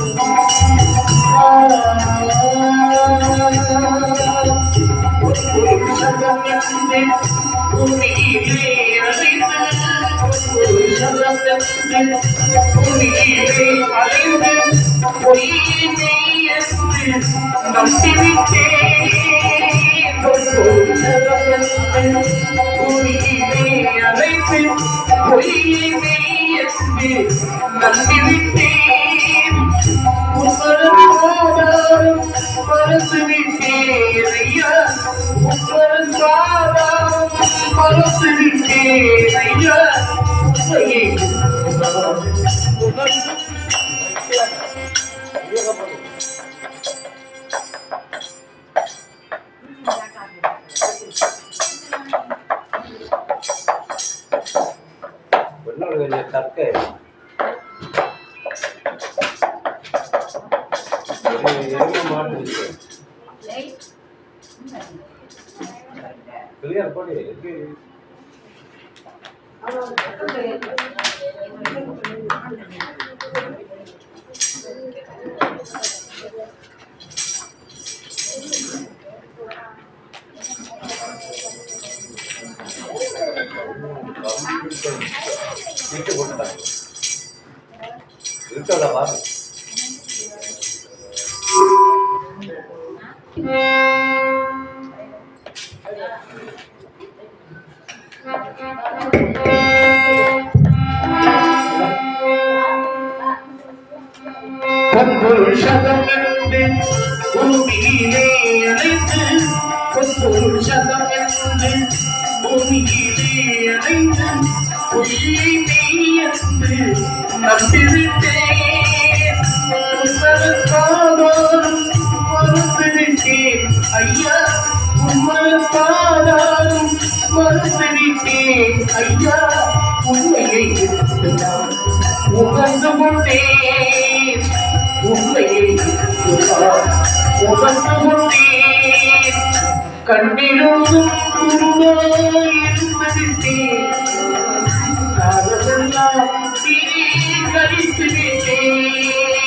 நம்பிவிட்டேன் இன்னொரு கொஞ்சம் தக்க எங்க மாட்டுச்சு கிளியர் போடு எங்க வீட்டு கொடுத்தாங்க இருக்கதா பாரு பொன்பொருள் சதம் என்று பூமியிலே அழைத்து பொன்பொருள் சதம் என்று பூமியிலே அழைத்து பொய்யை மெய் என்று நம்பிவிட்டேன் உம்மருக்காதாரும் மறுத்துவிட்டேன் ஐயா உம்மருக்காதாரும் மறுத்துவிட்டேன் ஐயா உண்மையை நான் உணர்ந்து கொண்டேன் உண்மையை நான் உணர்ந்து கொண்டேன் கண்ணிலும் இருந்துவிட்டேன் காலமெல்லாம் திரி கழித்து விட்டேன்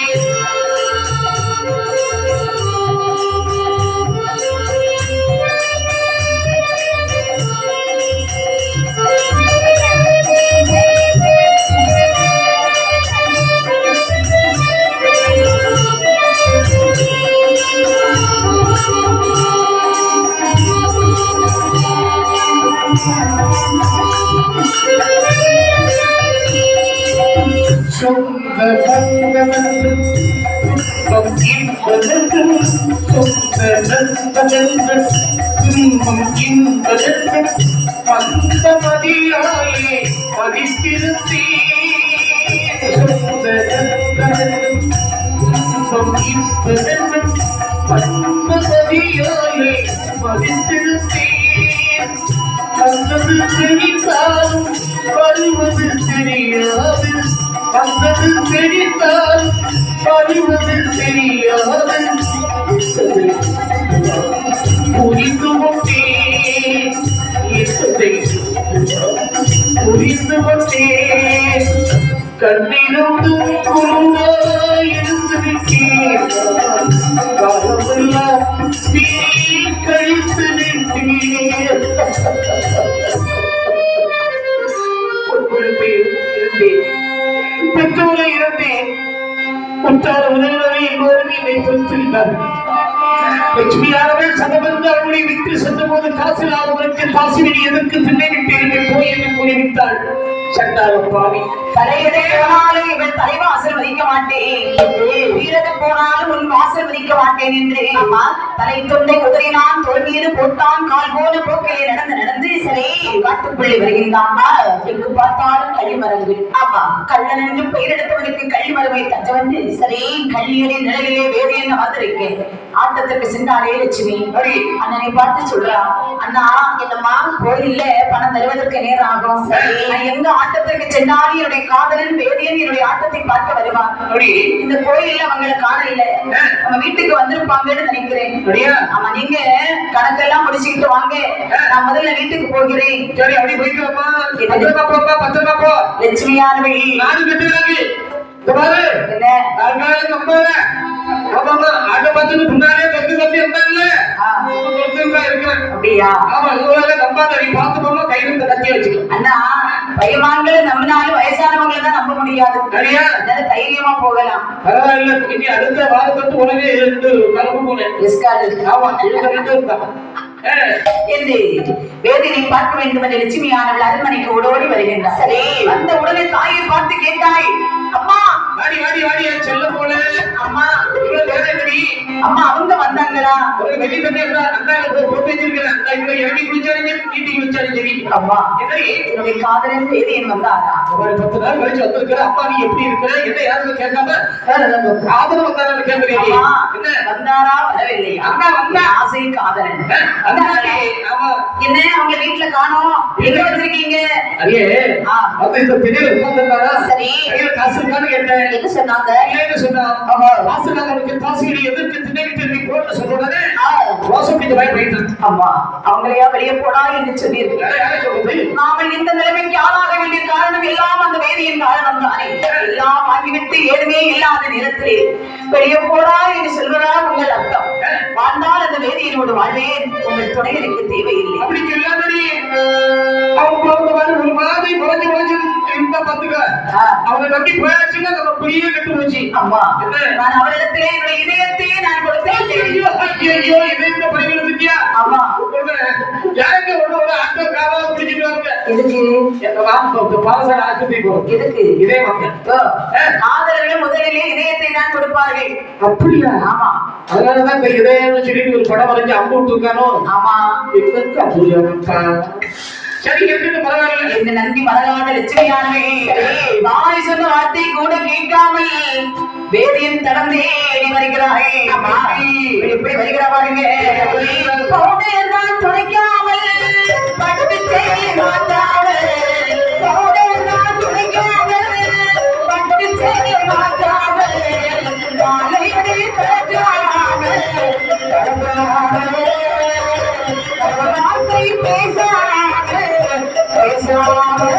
சொந்த பந்தமென்று துன்பம் என்பதற்கு சொந்த நண்பனென்று துன்பம் என்பதற்கு அந்த மதியாயே மதித்திருந்தேன் சொந்த நண்பனென்று துன்பம் என்பதற்கு அந்த மதியாயே மதித்திருந்தேன் வந்தது தெரிந்தாலும் வருவது தெரியாது வந்தது தெரிந்தால் வருவது தெரியாது புரிந்து கொண்டேன் என்பதை புரிந்து கொண்டேன் கண்ணிலிருந்து குருடாயிருந்து விட்டேன் காலமெல்லாம் நீ கழித்து விட்டேன் ஒரு பேர் இருந்தேன் பெற்றோரை இழந்தேன் உற்றார உறவினரை எல்லோரும் என்னை சொல்லியிருந்தார்கள் லட்சுமியானவள் சதபந்த அருளை விட்டு சென்ற போது காசு லாபத்திற்கு காசினி எதற்கு திண்ணை விட்டீர்கள் போய் என்று கூறிவிட்டாள் சண்டாளம் பாவி தலையிலே போனாலும் இவள் தலைவாசல் மதிக்க மாட்டேன் வீரகம் போனாலும் உன் வாசல் மதிக்க மாட்டேன் என்று அம்மா தலை தொண்டை உதறினான் தோல் மீது போட்டான் கால் போன போக்கிலே நடந்து நடந்து சரி காட்டுக்குள்ளே வருகின்றான் எங்கு பார்த்தாலும் கழிமரங்கள் ஆமா கள்ளன் என்று பெயரெடுத்தவனுக்கு கழிமரமை தஞ்ச வந்து சரி கள்ளியடி நிழலிலே வேறு என்ன வந்திருக்கேன் ஆட்டத்துக்கு சென்றாலே லட்சுமி அண்ணனை பார்த்து சொல்றா அண்ணா என்னம்மா கோயில்ல பணம் தருவதற்கு நேரம் ஆகும் சரி நான் எங்க ஆட்டத்திற்கு சென்றாலும் என்னுடைய காதலன் வேதியன் என்னுடைய ஆட்டத்தை பார்க்க வருவான் அப்படி இந்த கோயில்ல அவங்களை காணல நம்ம வீட்டுக்கு வந்திருப்பாங்கன்னு நினைக்கிறேன் அப்படியா ஆமா நீங்க கணக்கெல்லாம் முடிச்சுக்கிட்டு வாங்க நான் முதல்ல வீட்டுக்கு போகிறேன் சரி அப்படி போயிட்டு வாப்பா பத்திரமா போப்பா பத்திரமா போ லட்சுமியானவள் நாடு கட்டுகிறாங்க இந்த பாரு என்ன அதனால நம்பாத ஆமா ஆமா ஆட்ட பார்த்துட்டு முன்னாடியே கத்து கத்தி இருந்தாங்கல்ல ஆ, தான் இருக்கிறேன் அப்படியா ஆமா உங்களால நம்பாத நீ பார்த்து போனா கையில இந்த கத்தியை வச்சுக்கலாம் அண்ணா பையமான்களை நம்பினாலும் வயசானவங்களை தான் நம்ப முடியாது சரியா? அதனால தைரியமா போகலாம் பரவாயில்ல இனி அடுத்த வாரத்துக்கு உடனே ரெண்டு கலப்பு போனேன் எஸ்கார்டு ஆமா இவங்க ரெண்டு இருந்தாங்க ஏ, என்று வேதினை பார்க்க வேண்டும் என்று லட்சுமியானவள் அரண்மனைக்கு ஓடோடி வருகின்றார் சரி அந்த உடனே தாயை பார்த்து கேட்டாய் அம்மா வாடி வாடி வாடி என் செல்ல போல அம்ா இவ்வளவு வேலை என்னடி அம்மா அவங்க வந்தாங்களா ஒரு வெள்ளி தண்ணி இருந்தா அந்த போட்டு வச்சிருக்கிறேன் அந்த இவ்வளவு இறங்கி குளிச்சாலும் சரி நீட்டி குளிச்சாலும் சரி அம்மா என்னடி என்னுடைய காதலன் வேதியன் வந்தாரா ஒரு பத்து நாள் கழிச்சு வந்திருக்கிற அப்பா நீ எப்படி இருக்கிற என்ன யாரும் கேட்காம காதல் வந்தாலும் கேட்கிறீங்க அம்மா என்ன வந்தாரா வரவில்லையா வந்தா, வந்தா. ஆசை காதலன் அந்தாடி, ஆமா என்ன அவங்க வீட்டுல காணோம் எங்க வச்சிருக்கீங்க அடியே ஆ. வந்து இந்த திடீர் உட்கார்ந்திருந்தாரா சரி. கையில காசு இருக்கான்னு கேட்டேன் என்ன சொன்னாங்க இல்லைன்னு சொன்னா காசு இல்லாத உனக்கு காசு இடி எதிர்க்கு திண்ணைக்கு நீ போட்டு சொன்ன உடனே ஆ, ரோசம் பிடிக்க வாய் போயிட்டு அம்மா அவங்களையா வெளியே போடா என்று சொல்லியிருக்கு யாரை யாரை சொல்றது நாமல் இந்த நிலைமைக்கு ஆளாக வேண்டிய காரணம் எல்லாம் அந்த வேதியின் காரணம் தானே எல்லாம் வாங்கிவிட்டு ஏதுமே இல்லாத நேரத்திலே வெளியே போடா என்று சொல்வதா உங்கள் அர்த்தம் வாழ்ந்தால் அந்த வேதியினோடு வாழ்வேன் உங்கள் துணை எனக்கு தேவையில்லை அப்படி சொல்லாதடி அவங்க அவங்க மாதிரி ஒரு மாதிரி குறைஞ்சு குறைஞ்சு இருந்தா பாத்துக்க ஆ. அவங்க நம்பி போயாச்சுன்னா நம்ம பெரிய கட்டு வச்சு அம்மா என்ன? நான் அவரிடத்திலே என்னுடைய இதயத்தையே நான் கொடுத்தேன் ஐயோ ஐயோ இது இந்த பணிகள் இருக்கியா ஆமா யாருக்கு ஒண்ணு ஒரு ஆட்டோ காவா பிடிச்சிட்டு வாங்க எதுக்கு எங்க வாங்க பாலசாலை ஆஸ்பத்திரி போறோம் எதுக்கு இதே வாங்க ஓ, காதலர்கள் முதலிலே இதயத்தை தான் கொடுப்பார்கள் அப்படியா ஆமா அதனாலதான் இந்த இதயம்னு சொல்லிட்டு ஒரு படம் வரைஞ்சு அம்பு விட்டுருக்கானோ ஆமா எங்களுக்கு அப்படியாப்பா சரி எதுக்கு பரவாயில்ல என்ன நன்றி மலராத லட்சுமியானே வாய் சொன்ன வார்த்தை கூட கேட்காமல் வேதியின் தடந்தேடி வருகிறாய் எப்படி வருகிறா பாருங்க பவுடர் தான் துடைக்காமல் பட்டு செய்தி மாற்றாமல் பவுடர் தான் துடைக்காமல் பட்டு செய்தி மாற்றாமல் காலையடி தடுக்காமல் தடுக்காமல் வார்த்தை பேசாமல் பேசாமல்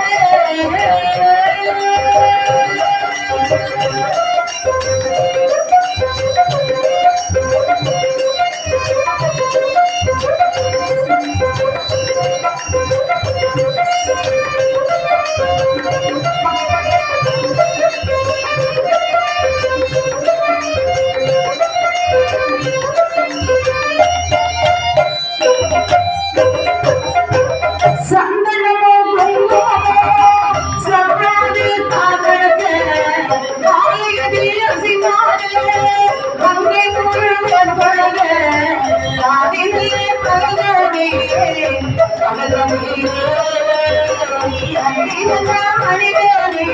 சந்தனமோ குங்குமமோ சப்ராது காதலுக்கு காலையடி அசிமாறு மங்கை முழுவன் பழகு காதிலே பழகவே பழகவே அணிவனே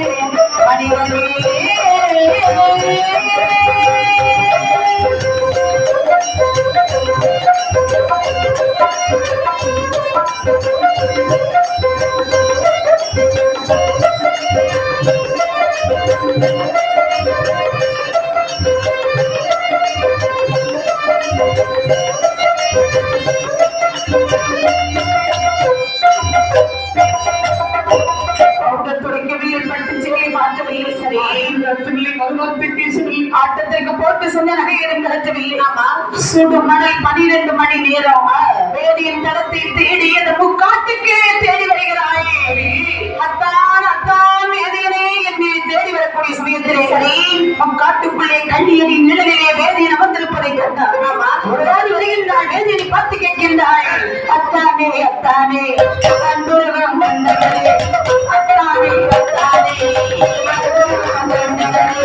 பவுடர் துடைக்கவில்லை பட்டு சிலை மாற்றவில்லை சரி இடத்துல மறுவார்த்தை பேசவில்லை ஆட்டத்திற்கு போட்டு சொன்ன நகையிடம் கலற்றவில்லை ஆமா சுடு மணல் பனிரெண்டு மணி நேரம் வேதியின் தடத்தை தேடி அந்த முக்காட்டுக்கு தேடி வருகிறாயே அத்தான் அத்தான் வேதியனே என்று தேடி வரக்கூடிய சமயத்திலே சரி முக்காட்டுக்குள்ளே கண்ணியடி நிழலிலே வேதியன் அமர்ந்திருப்பதை கண்டார் ஆமா ஒரு நாள் வருகின்றாள் வேதியனை பார்த்து கேட்கின்றாள் அத்தானே அத்தானே அன்புருகம் வந்தவரே அத்தானே அத்தானே அன்புருகம் வந்தவரே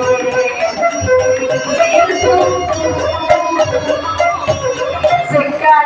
சிக்கா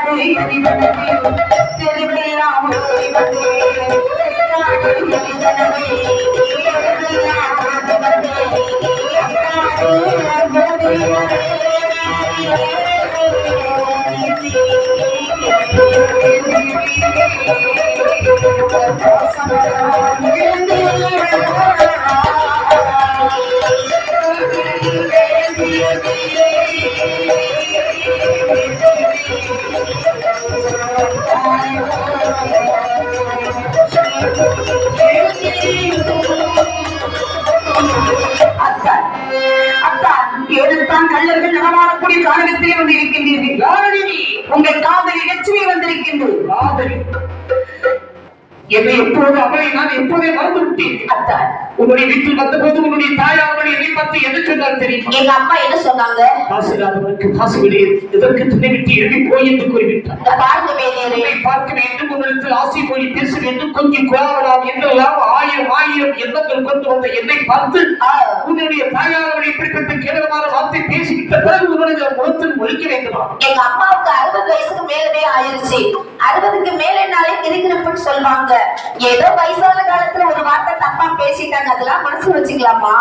காரணத்திலே வந்து இருக்கின்றீர்கள் யாரடி நீ உங்கள் காதலி லட்சுமி வந்திருக்கின்றது காதலி என்னை எப்போது அவளை நான் எப்போதே மறந்து விட்டேன் அத்தான் உன்னுடைய வீட்டில் வந்தபோது உன்னுடைய தாயார் என்னை பற்றி என்ன சொன்னார் தெரியுமா எங்க அம்மா என்ன சொன்னாங்க காசு இல்லாதவனுக்கு காசு விடு எதற்கு துணை விட்டு எழுதி போய் என்று கூறிவிட்டார் இந்த பாருங்க வேலையரே உன்னை பார்க்க வேண்டும் உன்னிடத்தில் ஆசை மொழி பேச வேண்டும் கொஞ்சம் குழாவலாம் என்றெல்லாம் ஆயிரம் ஆயிரம் எண்ணங்கள் கொண்டு வந்த என்னை பார்த்து உன்னுடைய தாயார் அவளை இப்படிப்பட்ட கேவலமான வார்த்தை பேசிவிட்ட பிறகு உன்னுடைய முகத்தில் ஒழிக்க வேண்டுமா எங்க அம்மாவுக்கு அறுபது வயசுக்கு மேலவே ஆயிருச்சு அறுபதுக்கு மேலனாலே கிரிகிருப்புன்னு சொல்லுவாங்க ஏதோ வயசான காலத்துல ஒரு வார்த்தை தப்பா பேசிட்டாங்க அதெல்லாம் மனசு வச்சுக்கலாமா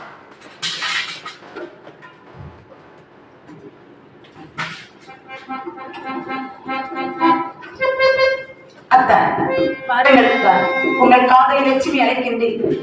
அத்தான் பாருங்கள் அத்தான். உங்கள் காதலி லட்சுமி அழைக்கின்றீர்கள்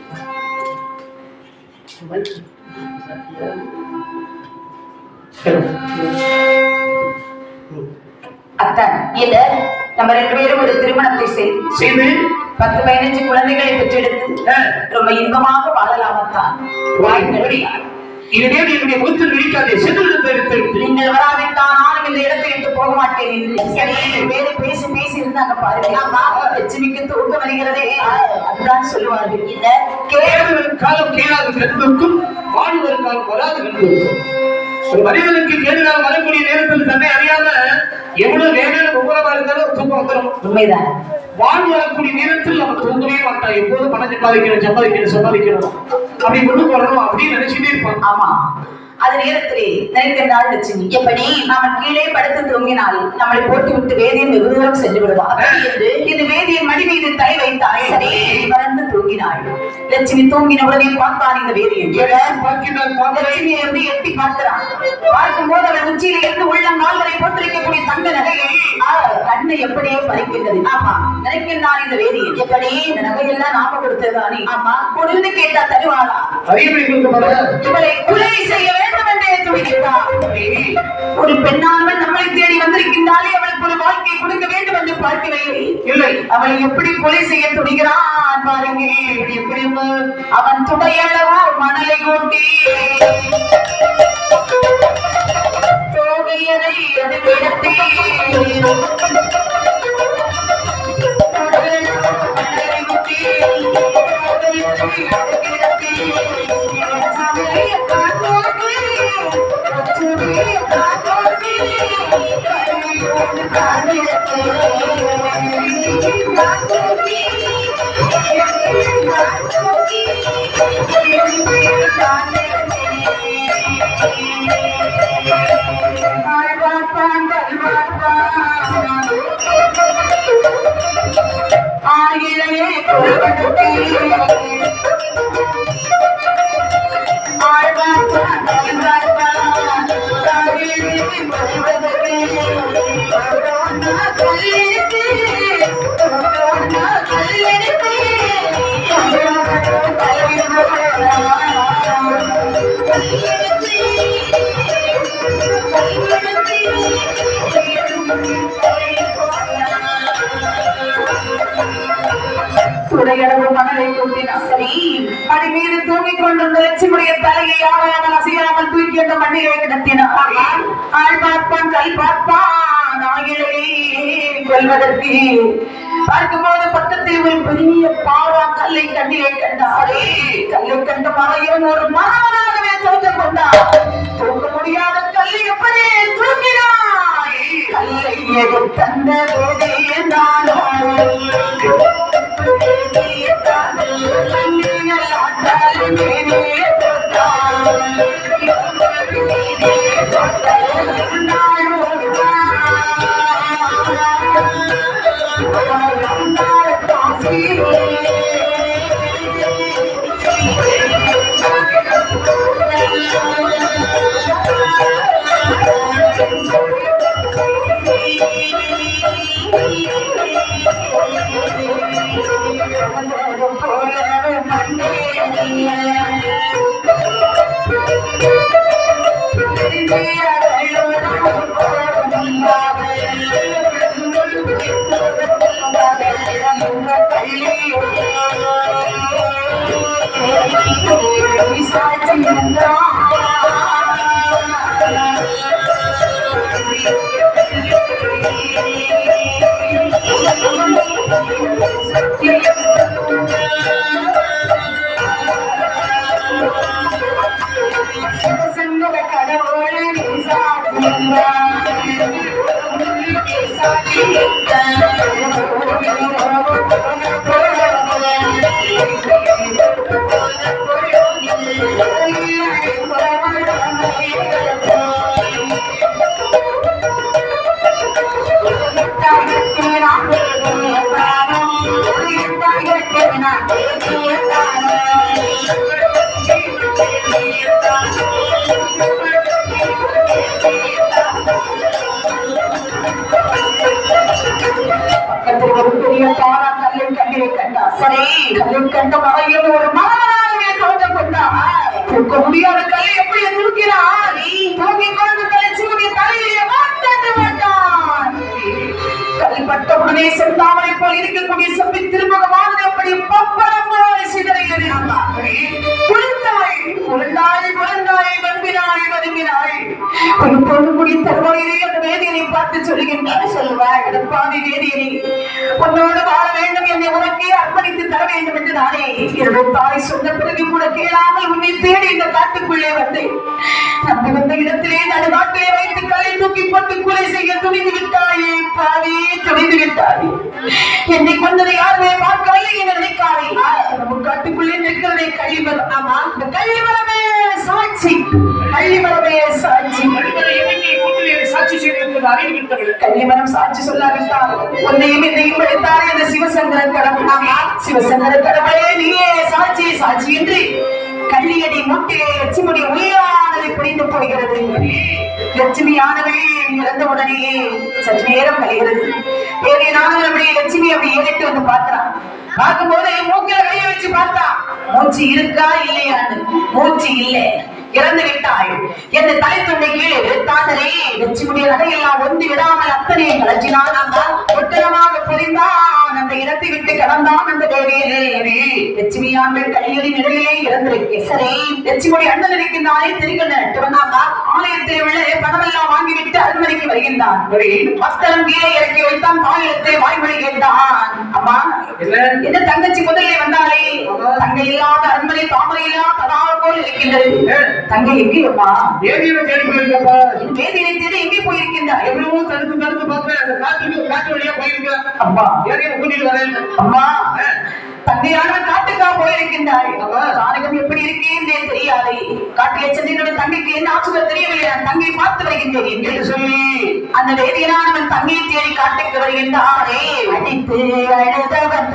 அத்தான் இல்ல நம்ம ரெண்டு பேரும் ஒரு திருமணத்தை செய்து செய்து பத்து பதினஞ்சு குழந்தைகளை பெற்றெடுத்து அஹ், ரொம்ப இன்பமாக வாழலாம் அத்தான் வாய் மூடி. இனிமேல் என்னுடைய முகத்தில் விழிக்காதே சென்று எடுத்து விட்டு நீங்கள் வராவிட்டால் நானும் இந்த இடத்தை விட்டு போக மாட்டேன் என்று சரி வேறு பேசி பேசி இருந்தாங்க பாருங்க ஆமா லட்சுமிக்கு தூக்கம் வருகிறதே அதுதான் சொல்லுவார்கள் இல்ல கேடுவரும் காலம் கேளாத கண்ணுக்கும் வாழ்வரும் காலம் வராத கண்ணுக்கும் ஒரு மனிதனுக்கு கேடு காலம் வரக்கூடிய நேரத்தில் தன்னை அறியாம எவ்வளவு வேலையில உபரமா இருந்தாலும் தூக்கம் வந்துடும் உண்மைதான் வாழ்வு வரக்கூடிய நேரத்தில் நம்ம தூங்கவே மாட்டோம் எப்போதும் பணம் சம்பாதிக்கணும் சம்பாதிக்கணும் சம்பாதிக்கணும் அப்படி கொண்டு வரணும் அப்படின்னு நினைச்சுட்டே இருப்பான் ஆமா அது நேரத்திலே நினைக்கின்றாள் லட்சுமி எப்படி நாம கீழே படுத்து தூங்கினால் நம்மளை போட்டு விட்டு வேதியன் வெகு தூரம் சென்று விடுவார் அப்படி என்று இந்த வேதியன் மடி மீது தலை வைத்தாள் சரி மறந்து தூங்கினாள் லட்சுமி தூங்கின உடனே பார்த்தான் இந்த வேதியன் பார்க்கிறான் பார்க்கிறான் லட்சுமியை எப்படி எட்டி பார்க்கிறான் பார்க்கும் போது அவள் உச்சியில இருந்து உள்ளங்கால் வரை போட்டிருக்கக்கூடிய தங்க நகையை ஆ, கண்ணை எப்படியே பறிக்கின்றது ஆமா நினைக்கின்றான் இந்த வேதியன் எப்படி இந்த நகையெல்லாம் நாம கொடுத்ததானே ஆமா கொடுன்னு கேட்டா தருவாளா அறிவுரை கொடுக்க மாட்டேன் இவளை கொலை செய்ய வேண்டும் என்றே துடிக்கிறார் ஒரு பெண்ணானவள் நம்மளை தேடி வந்திருக்கின்றாலே அவளுக்கு ஒரு வாழ்க்கை கொடுக்க வேண்டும் என்று பார்க்கவில்லை இல்லை அவளை எப்படி கொலை செய்ய துடிக்கிறான் பாருங்க எப்படி அவன் அவன் துடையளவோ மணலை கொட்டி தோகையரை அது விடத்தே மணலை கொட்டி ஆயிழையே கொடுத்தே உடையளவு மணலை கொட்டினார் சரி அடி மீது தூங்கிக் கொண்டிருந்த லட்சுமியுடைய தலையை யாராவது அசையாமல் தூக்கி அந்த மண்ணிலே கிடத்தினார் ஆள் பார்ப்பான் கல் பார்ப்பான் ஆகிலே கொள்வதற்கு பார்க்கும்போது பக்கத்தில் ஒரு பெரிய பாவா கல்லை கண்ணிலே கண்டாரே கல்லை கண்ட மறையும் ஒரு மாணவனாகவே தோற்றம் கொண்டார் தூக்க முடியாத கல்லை எப்படி தூக்கினாய் கல்லை எடுத்தந்த போதே பக்கத்தில் ஒரு பெரிய பாரா கல்லில் கண்ணீரை கண்டார் சரி கல்லில் கண்ட மலையில் ஒரு மகனாகவே தோற்றம் கொண்டார் தூக்க முடியாத கல்லை எப்படி தூக்கினார் தூக்கி கொண்டு தலைச்சியுடைய தலையிலே மாட்டாண்டு மாட்டான் கல்பட்ட உடனே செந்தாமரை போல் இருக்கக்கூடிய செப்பி திருமுகமானது அப்படி பப்பரமாய் சிதறியது உருண்டாய் உருண்டாய் உருண்டாய் வம்பினாய் வதுங்கினாய் ஒரு பொண்ணு குடி தருவாயிலே அந்த வேதியனை பார்த்து சொல்லுகின்றார் சொல்லுவாய் எடுப்பாதி வேதியனை உன்னோடு வாழ வேண்டும் என்னை உனக்கே அர்ப்பணித்து தர வேண்டும் என்று நானே என்னுடைய தாய் சொன்ன பிறகு கூட கேளாமல் உன்னை தேடி இந்த காட்டுக்குள்ளே வந்தேன் நம்பி வந்த இடத்திலே நடுநாட்டிலே வைத்து கலை தூக்கி போட்டு கொலை செய்ய துணிந்து விட்டாயே பாவி துணிந்து விட்டாயே என்னை கொண்டதை யாருமே பார்க்கவில்லை என்று நினைக்காதே நம்ம காட்டுக்குள்ளே நிற்கிறதே கழிவரம் ஆமா இந்த கழிவரமே சாட்சி கழிவரமே சாட்சி நடுவரை இறங்கி கூட்டிலே சாட்சி செய்திருக்கிறது அறிவித்தவர்கள் கன்னிமரம் சாட்சி சொல்லாவிட்டால் உன்னையும் என்னையும் படித்தாரே அந்த சிவசங்கர கடவுள் ஆமா சிவசங்கர கடவுளே நீயே சாட்சி சாட்சி என்று கள்ளியடி மூட்டிலே லட்சுமணி உயிரானது பிடிந்து போகிறது லட்சுமியானவள் இறந்த உடனேயே சற்று நேரம் கழிகிறது ஏறி நானும் அப்படியே லட்சுமி அப்படி ஏறிட்டு வந்து பார்க்கிறான் பார்க்கும்போது மூக்கில கைய வச்சு பார்த்தா மூச்சு இருக்கா இல்லையான்னு மூச்சு இல்லை இறந்து விட்டாய் என் தலை துண்டை கீழே விட்டாசரே லட்சுமியுடைய நகையெல்லாம் ஒன்று விடாமல் அத்தனை கலச்சினான் அந்த ஒட்டனமாக பொறிந்தான் அந்த இடத்தை விட்டு கடந்தான் அந்த தேவையிலே லட்சுமியான்கள் கையடி நிலையிலே இறந்திருக்கேன் சரி லட்சுமியுடைய அண்ணன் இருக்கின்றானே திருக்கண்ண ஆலயத்தில் உள்ள பணமெல்லாம் வாங்கிவிட்டு அருமனைக்கு வருகின்றான் வஸ்திரம் கீழே இறக்கி வைத்தான் தாயிடத்தை வாய்மொழி கேட்டான் அம்மா என்ன? என்ன தங்கச்சி முதல்ல வந்தாலே தங்கை இல்லாத அரண்மனை தாமரை இல்லாத தடாக போல் இருக்கின்றது தங்கை எங்கேயம்மா வேதியில தேடி போயிருக்கப்பா வேதியை தேடி எங்கே போயிருக்கின்றார் எவ்வளவோ தடுத்து தடுத்து பார்த்தேன் அந்த காட்டுக்கு காட்டு வழியா போயிருக்கிறேன் அம்மா வேதியை கூட்டிட்டு வரேன் அம்மா தங்கையான காட்டுக்கா போயிருக்கின்றாய் கானகம் எப்படி இருக்கேன் தெரியாது காட்டிலே சென்று என்னோட தங்கைக்கு என்ன ஆச்சுகள் தெரியவில்லை நான் தங்கை பார்த்து வருகின்றேன் என்று சொல்லி அந்த வேதியனானவன் தங்கையை தேடி காட்டுக்கு வருகின்றாரே அடித்து அழுதவன்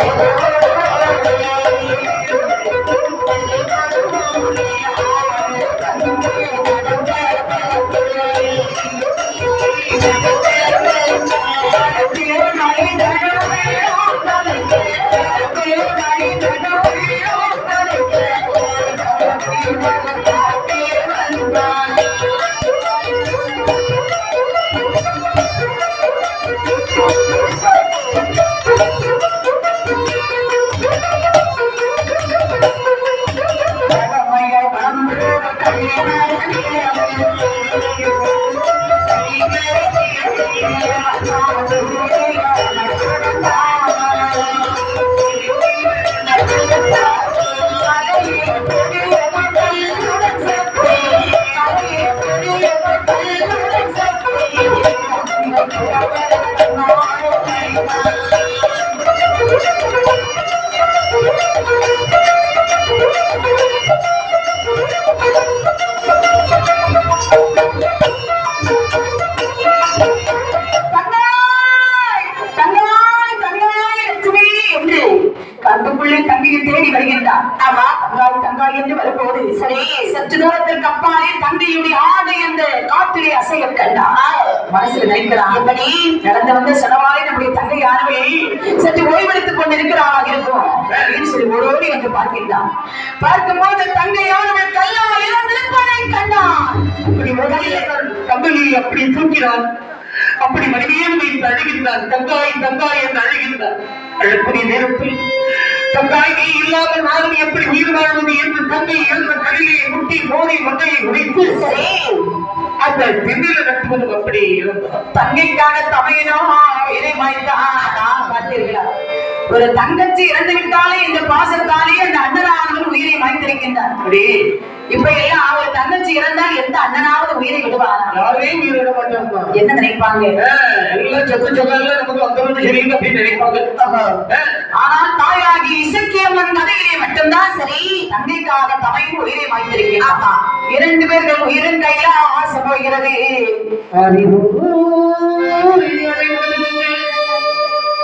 தங்காய் தங்காய் தங்காய் லட்சுமி என்று கண்டுக்குள்ளே தங்கையை தேடி வருகின்றார் ஆமா தங்காய் தங்காய் என்று வரும்போது சரி சற்று தூரத்திற்கு அப்பாலே தங்கையுடைய ஆடை அந்த காற்றிலே அசைய கண்டார் மனசுல நினைக்கிறான் எப்படி நடந்து வந்த செலவாய் நம்முடைய தங்கை யாருமே சற்று ஓய்வெடுத்துக் கொண்டிருக்கிறாளாக இருக்கும் அப்படின்னு சொல்லி ஓடோடி வந்து பார்க்கின்றான் பார்க்கும்போது தங்கையானவள் கல்லால் இறந்திருப்பதை கண்டான் அப்படி முதலில் கம்பளி அப்படி தூக்கினான் அப்படி மனைவியும் வைத்து அழுகின்றான் தங்காய் தங்காய் என்று அழுகின்றான் அழக்கூடிய நேரத்தில் தங்காய் நீ இல்லாமல் நானும் எப்படி உயிர் வாழ்வது என்று தங்கை இழந்த கழிலே முட்டி மோதி மண்டையை உடைத்து சரி அந்த திண்ணில நட்டுவதும் அப்படி இருந்தான் தங்கைக்காக தமையனோ இதை மாய்த்தானா பார்த்தீர்களா ஒரு தங்கச்சி இறந்து விட்டாலே இந்த பாசத்தாலே அந்த அண்ணனானவன் உயிரை மாய்த்திருக்கின்றான் அப்படி இப்ப எல்லாம் அவர் தங்கச்சி இறந்தால் எந்த அண்ணனாவது உயிரை விடுவாரா யாரையும் உயிர் விட மாட்டான் என்ன நினைப்பாங்க எல்லாம் செத்து சொன்னால நமக்கு வந்தவங்க சரியில்லை அப்படின்னு நினைப்பாங்க ஆ. ஆனால் தாயாகி இசக்கியம்மன் கதையிலே மட்டும்தான் சரி தங்கைக்காக தமையும் உயிரை மாய்த்திருக்கிறான் இரண்டு பேர்கள் உயிரும் கையில ஆசை போகிறது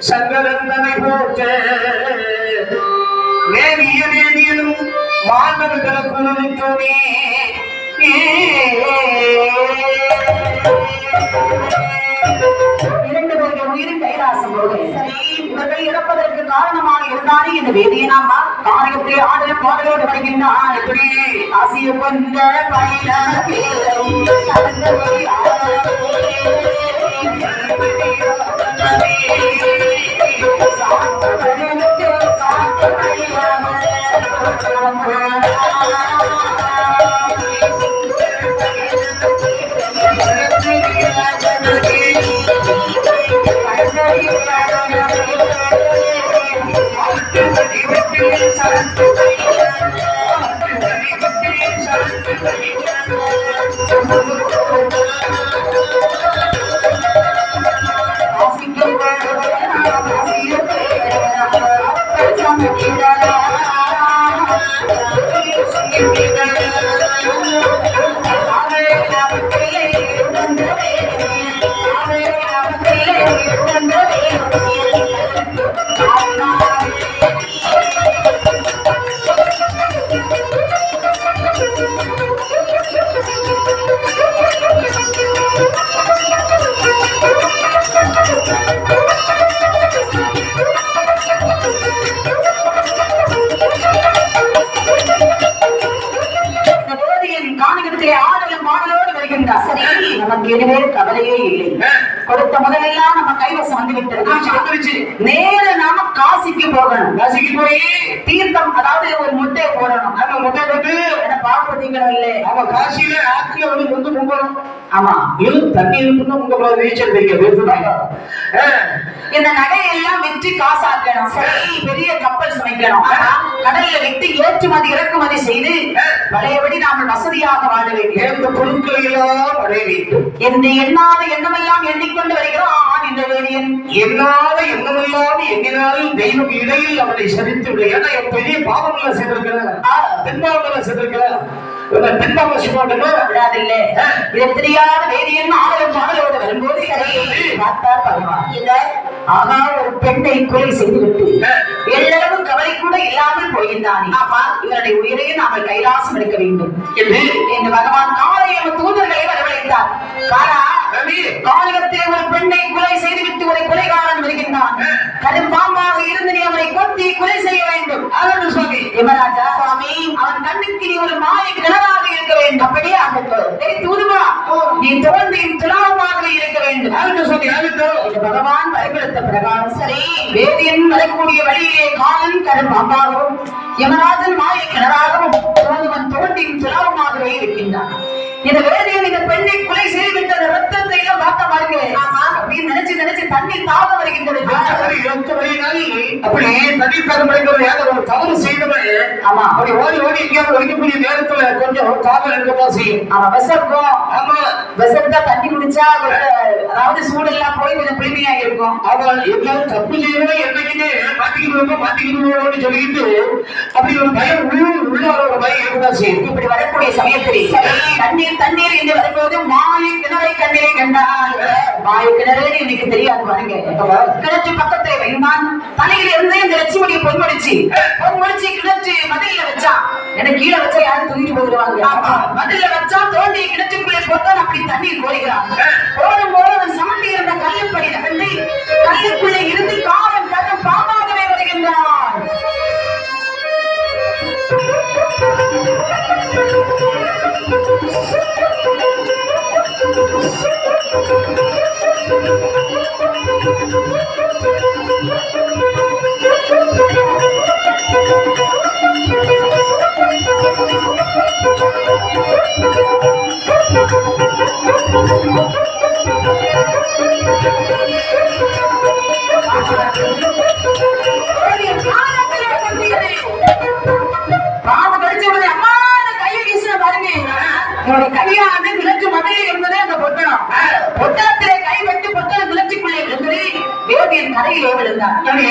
சங்கரந்தனை போற்ற வேதிய வேதியனும் மாணவர்கள குழுவிட்டுமே இரண்டு பேர்கள் உயிரின் கைலாசம் போக சரி இவர்கள் இறப்பதற்கு காரணமாக இருந்தானே இந்த வேதியனாமா காரியத்தை ஆடல பாடலோடு வருகின்றான் எப்படி ஆசிய கொண்ட இந்த போதியின் காணிகத்திலே ஆடலும் பாடலோடு வருகின்றார் சரி நமக்கு எனவே கவலையே இல்லை கொடுத்த முதலெல்லாம் நம்ம கைவசம் வந்து விட்டது நேர நாம காசிக்கு போகணும் காசிக்கு போய் தீர்த்தம் அதாவது ஒரு முட்டை போடணும் அந்த முட்டை போட்டு என்ன பார்ப்பதீங்களா இல்லை அவன் காசியில ஆத்துல வந்து வந்து கும்பணும் ஆமா இது தண்ணி இருக்குன்னு உங்க நீச்சல் வைக்க வேண்டுதான் இந்த நகையெல்லாம் விற்று காசாக்கணும் சரி பெரிய கப்பல் சமைக்கணும் கடல்ல விட்டு ஏற்றுமதி இறக்குமதி செய்து பழையபடி நாம் வசதியாக வாழ வேண்டும் இந்த பொருட்களை எல்லாம் அடைய வேண்டும் என்று எண்ணாத எண்ணமெல்லாம் எண்ணிக்கொண்டு வருகிறான் இந்த வேதியன் என்னால எண்ணமெல்லாம் எண்ணினாலும் தெய்வம் இடையில் அவனை சரித்து விட ஏன்னா என் பெரிய பாவங்களை செய்திருக்கிறேன் பெண்பாவங்களை செய்திருக்கிறேன் பெண்பாவ சும்மாட்டேன்னா விடாதில்லை இதை தெரியாத வேதியன் ஆடலும் பாடலோடு வரும்போது சரி பார்த்தார் பகவான் இந்த ஆனா ஒரு பெண்ணை கொலை செய்துவிட்டு எல்லளவு கவலை கூட இல்லாமல் போகின்றானே ஆமா இவருடைய உயிரையே நாமல் கைலாசம் எடுக்க வேண்டும் என்று என்று பகவான் காளையம் தூதர்களை வரவழைத்தார் காரா ரவி காளிகத்திலே ஒரு பெண்ணை கொலை செய்துவிட்டு ஒரு கொலைகாரன் வருகின்றான் கரும்பாம்பாக இருந்து நீ அவனை கொத்தி கொலை செய்ய வேண்டும் அதோடு சுவாமி யமராஜா சுவாமி அவன் கண்ணுக்கு நீ ஒரு மாய கிணறாக இருக்க வேண்டும் அப்படியே ஆகட்டும் ஏய் தூதுவா நீ தோன்றியும் துலாவமாகவே இருக்க வேண்டும் அதோடு சுவாமி ஆகட்டும் இது பகவான் வரைபடுத்த பிரகாரம் சரி வேதியன் வரக்கூடிய வழியிலே காலன் கரும்பாம்பாகவும் யமராஜன் மாய கிணறாகவும் தோதுவன் தோன்றியும் துலாவமாகவே இருக்கின்றான் இந்த வேதியன் இந்த பெண்ணை கொலை செய்துவிட்ட அந்த ரத்தத்தை எல்லாம் பார்த்த பாருங்க ஆமா அப்படின்னு நினைச்சு நினைச்சு தண்ணீர் தாகம் வருகின்றது அப்படி இரண்டு வழியினால் அப்படி தனி தரப்படுகிற யாரும் ஒரு தவறு செய்தவன் ஆமா அப்படி ஓடி ஓடி எங்கேயாவது வைக்கக்கூடிய நேரத்துல கொஞ்சம் தாகம் இருக்கதான் செய்யும் அவன் விசக்கும் ஆமா விசத்தா தண்ணி குடிச்சா கொஞ்சம் அதாவது சூடெல்லாம் போய் கொஞ்சம் குளிமையா இருக்கும் அவன் எல்லாரும் தப்பு செய்யணும் என்னைக்குமே மாட்டிக்கணும் மாட்டிக்கணும்னு சொல்லிட்டு அப்படி ஒரு பயம் உள்ள உள்ள ஒரு பயம் இருக்கதான் செய்யும் இப்படி வரக்கூடிய சமயத்தில் தண்ணீர் தண்ணீர் என்று வரும்போது மாய கிணறை கண்ணீரை கண்டான் மாய கிணறு எனக்கு தெரியாது பாருங்க கிணற்று பக்கத்துல வைந்தான் தலையில இருந்து இந்த லட்சுமணியை பொன்முடிச்சு பொன்முடிச்சு கிணற்று மதில வச்சான் எனக்கு கீழே வச்சா யாரும் தூக்கிட்டு போயிடுவாங்க மதில வச்சா தோண்டி கிணற்றுக்குள்ளே போட்டான் அப்படி தண்ணீர் கோருகிறான் போடும் போது அவன் சமண்டி இருந்த கல்லுப்படி நகர்ந்து கல்லுக்குள்ளே இருந்து காவல் கரம் பாம்பாகவே வருகின்றான்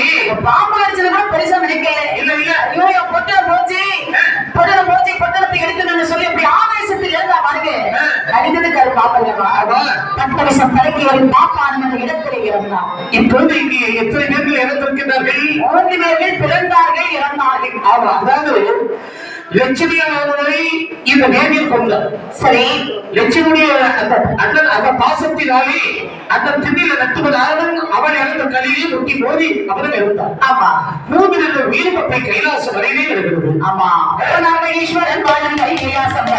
பாம்பு கடிச்சது கூட பெருசா நினைக்கல இல்ல, இல்ல. ஐயோ என் பொட்டல போச்சு பொட்டல போச்சு பொட்டலத்தை எடுக்கணும்னு சொல்லி அப்படி ஆவேசத்தில் இருந்தா பாருங்க அடித்ததுக்கு அது பாப்பங்கம்மா ஆமா. பத்து விஷம் தலைக்கு வரும் பாப்பான் அந்த இடத்துல இருந்தான் இப்போது இங்கே எத்தனை பேர்கள் இறந்திருக்கின்றார்கள் மூன்று பேர்கள் பிறந்தார்கள் இறந்தார்கள் ஆமா அதாவது லட்சுமியானவரை இந்த நேரில் கொண்டார் சரி லட்சுமியுடைய அந்த அண்ணன் அந்த பாசத்தினாலே அந்த திண்ணில நட்டுவதாலும் அவன் இறந்த கலியை முட்டி மோதி அவரும் இறந்தார் ஆமா மூன்று வீரப்பை கைலாசம் வரையிலே இருக்கிறது ஆமா நாக ஈஸ்வரன் வாழும் கைலாசம்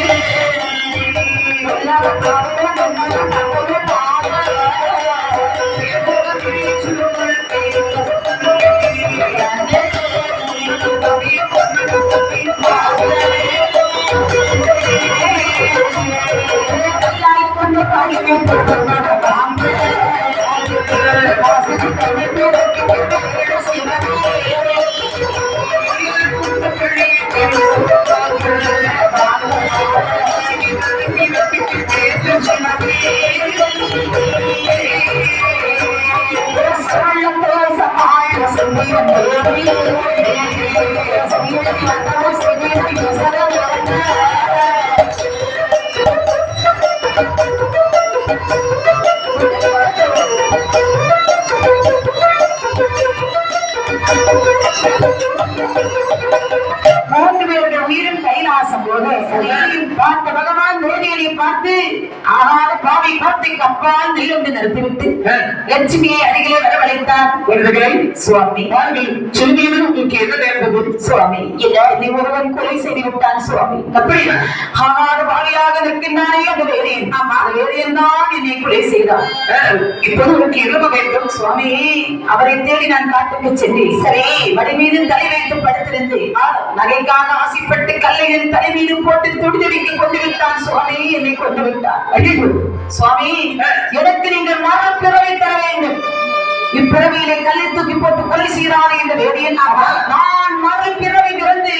மூன்று பேருடைய உயிரும் கைலாசம் போது சரியையும் பார்த்த பகவான் மோதியரை பார்த்து ஆகாத பாவி கோட்டைக்கு அப்பால் நிலம் நிறுத்திவிட்டு லட்சுமியை அருகிலே வரவழைத்தார் குழந்தைகளை சுவாமி பாருங்கள் சொல்லியது உங்களுக்கு என்ன நேர்ந்தது சுவாமி இல்ல நீ ஒருவன் கொலை செய்து விட்டான் சுவாமி அப்படியா ஆகாத பாவியாக நிற்கின்றானே அந்த வேலையன் ஆமா அந்த வேலையன் தான் என்னை கொலை செய்தான் அஹ், இப்போது உங்களுக்கு என்ன வேண்டும் சுவாமி அவரை தேடி நான் காட்டுக்கு சென்றேன் சரி வடி மீது தலை வைத்து படுத்திருந்து ஆ, நகைக்காக ஆசைப்பட்டு கல்லை என் தலை மீது போட்டு துடிதடிக்கு கொண்டு விட்டான் சுவாமி என்னை கொண்டு விட்டான் ஐயோ சுவாமி எனக்கு நீங்கள் மரப்பிறவை தர வேண்டும் இப்பிறவியிலே கல்லை தூக்கி போட்டு கொலை செய்தானே இந்த வேதியன் நான் மறுபிறவை பிறந்து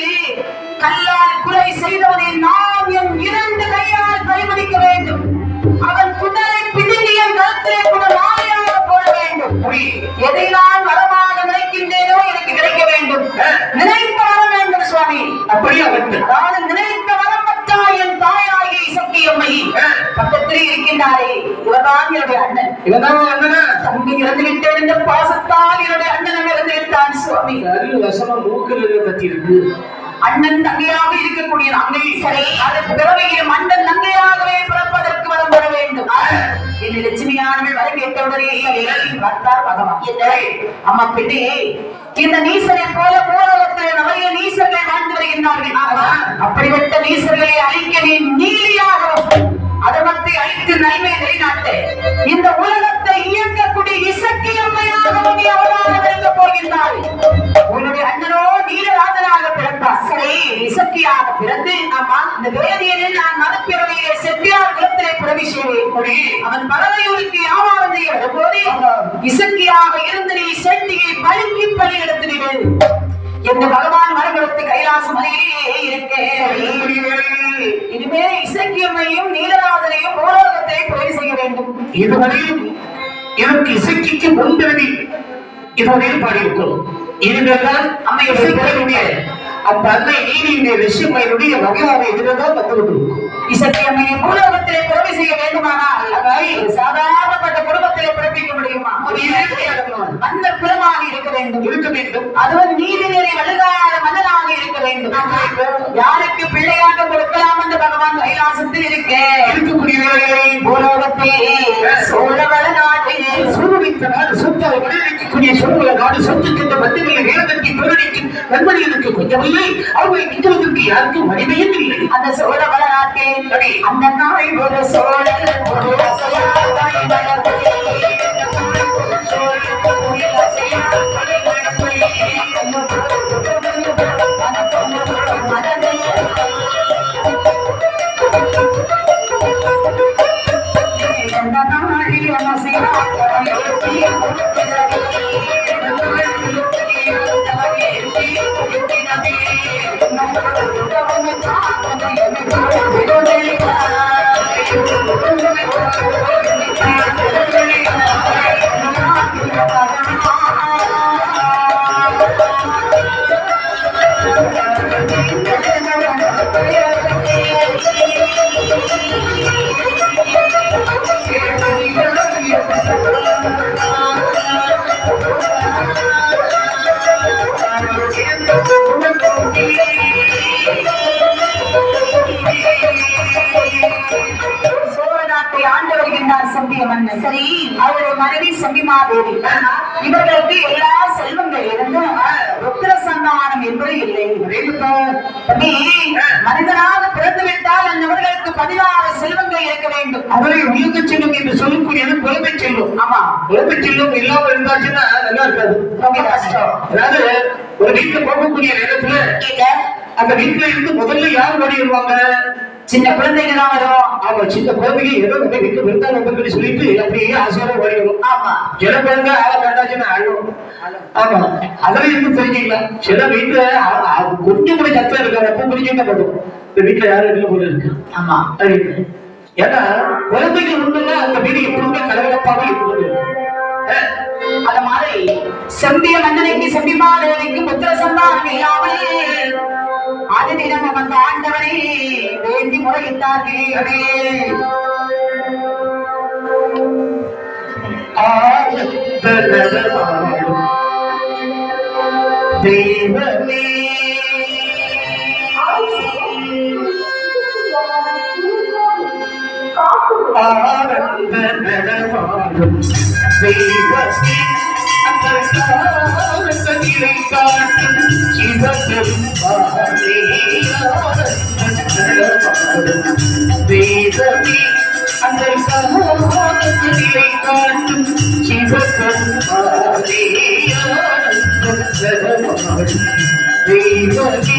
கல்லால் கொலை செய்தவனை நான் என் இரண்டு கையால் பரிமதிக்க வேண்டும் அவன் குடலை பிடுங்கி என் கழுத்திலே கூட மாலையாக போட வேண்டும் எதை நான் வரமாக நினைக்கின்றேனோ எனக்கு கிடைக்க வேண்டும் நினைத்த வரம் வேண்டும் சுவாமி அப்படியா வந்து அதாவது நினைத்த வரம் பற்றா என் தாயாகிய இசக்கியம்மை பக்கத்திலே இருக்கின்றாரே இவர்தான் என்னுடைய அண்ணன் இவதான் அண்ணனா தம்பி இறந்து விட்டேன் என்ற பாசத்தால் என்னுடைய அண்ணன் இறந்து விட்டான் சுவாமி நல்ல வசமா மூக்கில் பத்தி இருக்கு அண்ணன் தங்கையாக இருக்கக்கூடிய நாங்கள் சரி அது பிறவையிலும் அண்ணன் தங்கையாகவே பிறப்பதற்கு வரம் பெற வேண்டும் என் லட்சுமியானவள் வர கேட்டவுடனே பார்த்தார் பகவான் இல்லை அம்மா பெண்ணே இந்த நீசரை போல பூலகத்தில் நிறைய நீசர்கள் வாழ்ந்து வருகின்றார்கள் அப்படிப்பட்ட நீசர்களை அழிக்க நீ நீலியாகவும் அதமத்தை அழித்து நன்மை நிலைநாட்டு இந்த உலகத்தை இயக்கக்கூடிய இசக்கி அம்மையாகவும் நீ அவதாரம் எடுக்க போகின்றாய் உன்னுடைய அண்ணனோ நீலராஜனாக பிறந்தார் சரி இசக்கியாக பிறந்து ஆமா இந்த வேதியனை நான் மனப்பிறவையிலே செட்டியார் குலத்திலே பிறவி செய்வேன் அவன் பறவையூருக்கு வியாபாரம் செய்ய வரும்போது இசக்கியாக இருந்து நீ செட்டியை பழுக்கி பலி எடுத்து விடு என்று பகவான் மரங்களுக்கு கைலாசம் அருகிலேயே இருக்கேன் இனிமே இசக்கியம்மையும் நீலராஜனையும் பூலோகத்தை கொலை செய்ய வேண்டும் இதுவரையும் எனக்கு இசைக்கு முன்பிறவி இதுவரையில் பாடியிருக்கிறோம் இனிமேல்தான் அம்மை இசைக்கிறவனுடைய அந்த அன்னை நீதியுடைய விஷயமையுடைய வகையான எதிர்தான் வந்து கொண்டிருக்கும் இசக்கியம்மையை பூலோகத்திலே கொலை செய்ய வேண்டுமானால் அதை சாதாரணப்பட்ட குடும்பத்திலே பிறப்பிக்க முடியுமா ஒரு இயற்கை மன்னர் குலமாக இருக்க வேண்டும் இருக்க வேண்டும் அதுவும் நீதி நெறி வலுகாத மன்னனாக இருக்க வேண்டும் யாருக்கு பிள்ளையாக கொடுக்கலாம் என்று பகவான் கைலாசத்தில் இருக்க இருக்கக்கூடிய வேலைகளை பூலோகத்தில் சோழவள நாட்டில் சூழ்நிலை நாடு சொத்து வடிவமைக்கக்கூடிய சூழ்நிலை நாடு சொத்துக்கின்ற மத்திய வேதத்திற்கு பிறனிக்கு நண்பர்களுக்கு கொஞ்சமில்லை அவர்களை நிற்கிறதற்கு யாருக்கும் வலிமையும் இல்லை அந்த சோழ வளநாட்டில் அந்த நாள் ஒரு சோழர் ஒரு அசையாதாய் சரி அவருடைய மனைவி செம்பிமாதேவி இவர்களுக்கு எல்லா செல்வங்கள் இருந்தும் ருத்ர சந்தானம் என்பது இல்லை தம்பி, மனிதனாக பிறந்து விட்டால் அந்தவர்களுக்கு பதினாறு செல்வங்கள் இருக்க வேண்டும் அவரை உயர்ந்த செல்லும் என்று சொல்லக்கூடியது குழந்தை செல்லும் ஆமா குழந்தை செல்லும் இல்லாம இருந்தாச்சுன்னா நல்லா இருக்காது ரொம்ப கஷ்டம் அதாவது ஒரு வீட்டுல போகக்கூடிய நேரத்துல கேட்க அந்த வீட்டுல இருந்து முதல்ல யார் ஓடி வருவாங்க சின்ன குழந்தைங்க தான் வரும் ஆமா சின்ன குழந்தைங்க ஏதோ நம்ம வீட்டுல விருந்தாங்க வந்து சொல்லிட்டு அப்படியே ஆசையோட ஓடி வரும் ஆமா சில குழந்தை ஆளை கண்டாச்சுன்னா அழும் ஆமா அதெல்லாம் இருந்து தெரிஞ்சுக்கலாம் சில வீட்டுல அ- அ- கொஞ்சம் கூட சத்தம் இருக்காது அப்ப புரிஞ்சுட்டா போதும் இந்த வீட்டுல யாரும் இல்லை போல இருக்கு ஆமா அப்படின்னு. ஏன்னா குழந்தைகள் உண்டுன்னா அந்த வீடு எப்பவுமே கலகலப்பாக இருக்குது அஹ், அந்த மாதிரி செம்பிய மன்னனுக்கு செம்பிமாதேவிக்கு புத்திர சந்தானம் இல்லாமல் அது தினம் வந்த ஆண்டவனை வேண்டி முறையிட்டார்களே ஆனந்த நடமாடும் தெய்வமே ஆனந்த நடமாடும் தெய்வமே அந்த காலத்திலே காட்டும் சிவபெருமானே ஆனந்த நடமாடும் தெய்வமே அந்த காலத்திலே காட்டும் சிவபெருமானே ஆனந்த நடமாடும் தெய்வமே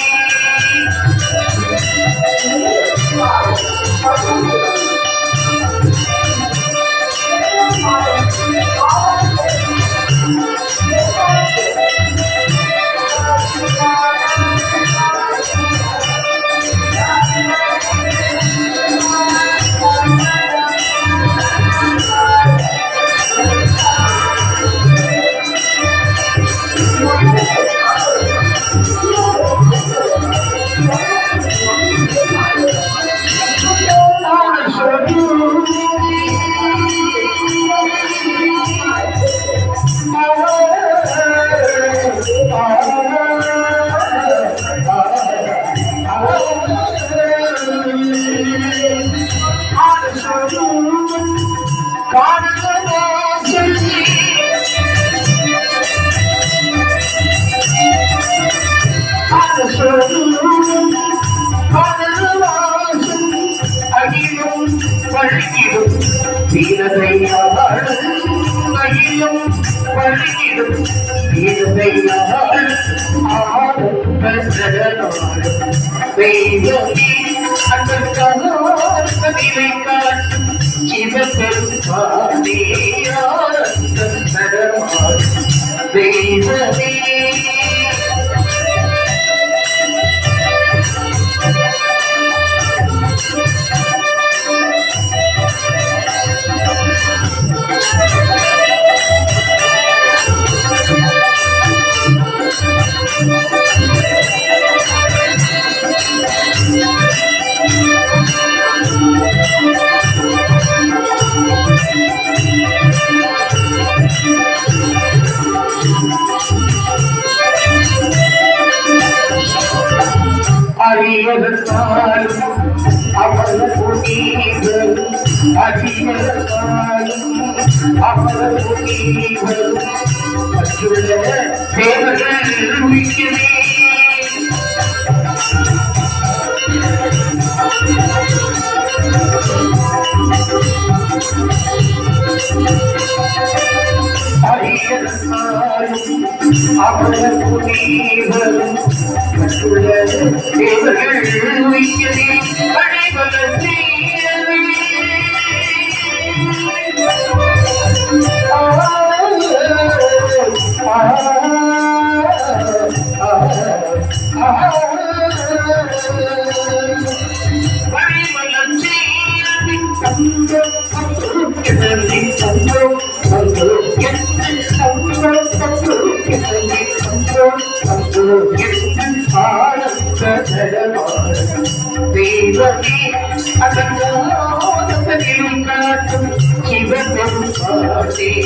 அகிலும் பழகிடும் வீரதையாளும் அகிலும் பழகிடும் வீரதையாளும் ஆடும் தெய்வமே அந்த கலாபதிலை காட்டும் சிவபெருமானே ஆனந்த நடமாடும் தெய்வமே அறிவதற்காலும் அவள் புனிதல் அறிவதற்காலும் அவள் புனிதல் மற்றுள்ள தேவர்கள் உயிர்க்கிறே அறிவதற்காலும் அவள் புனிதல் மற்றுள்ள தேவர்கள் உயிர்க்கிறே அனைவரும் தெய்வமே அதன் காட்டும் சிவபெருமானே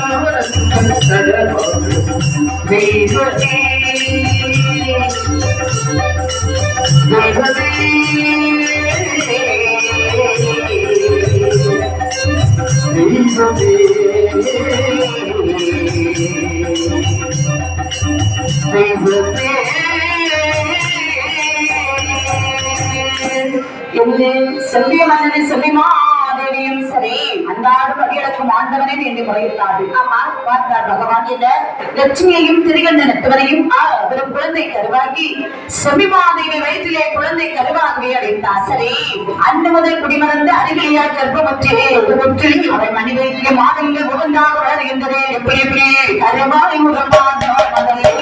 தெய்வமே தெய்வமே தெய்வமே தெய்வமே என்னே செல்விய மன்னனை செல்விமா தேவியும் சரி அன்றாடு படியளக்கும் ஆண்டவனே என்று முறையிட்டார்கள் ஆமா பார்த்தார் பகவான் என்ற லட்சுமியையும் திருகண்ட நட்டவரையும் ஒரு குழந்தை கருவாகி செல்விமாதேவி வயிற்றிலே குழந்தை கருவாகவே அடைந்தார் சரி அன்று முதல் குடிமறந்து அறிவிலையா கர்ப்பமற்றே ஒன்று அவை மணி வைத்திய மாதங்கள் ஒன்றாக வருகின்றது எப்படி எப்படி கருவாய் முகமான மகளை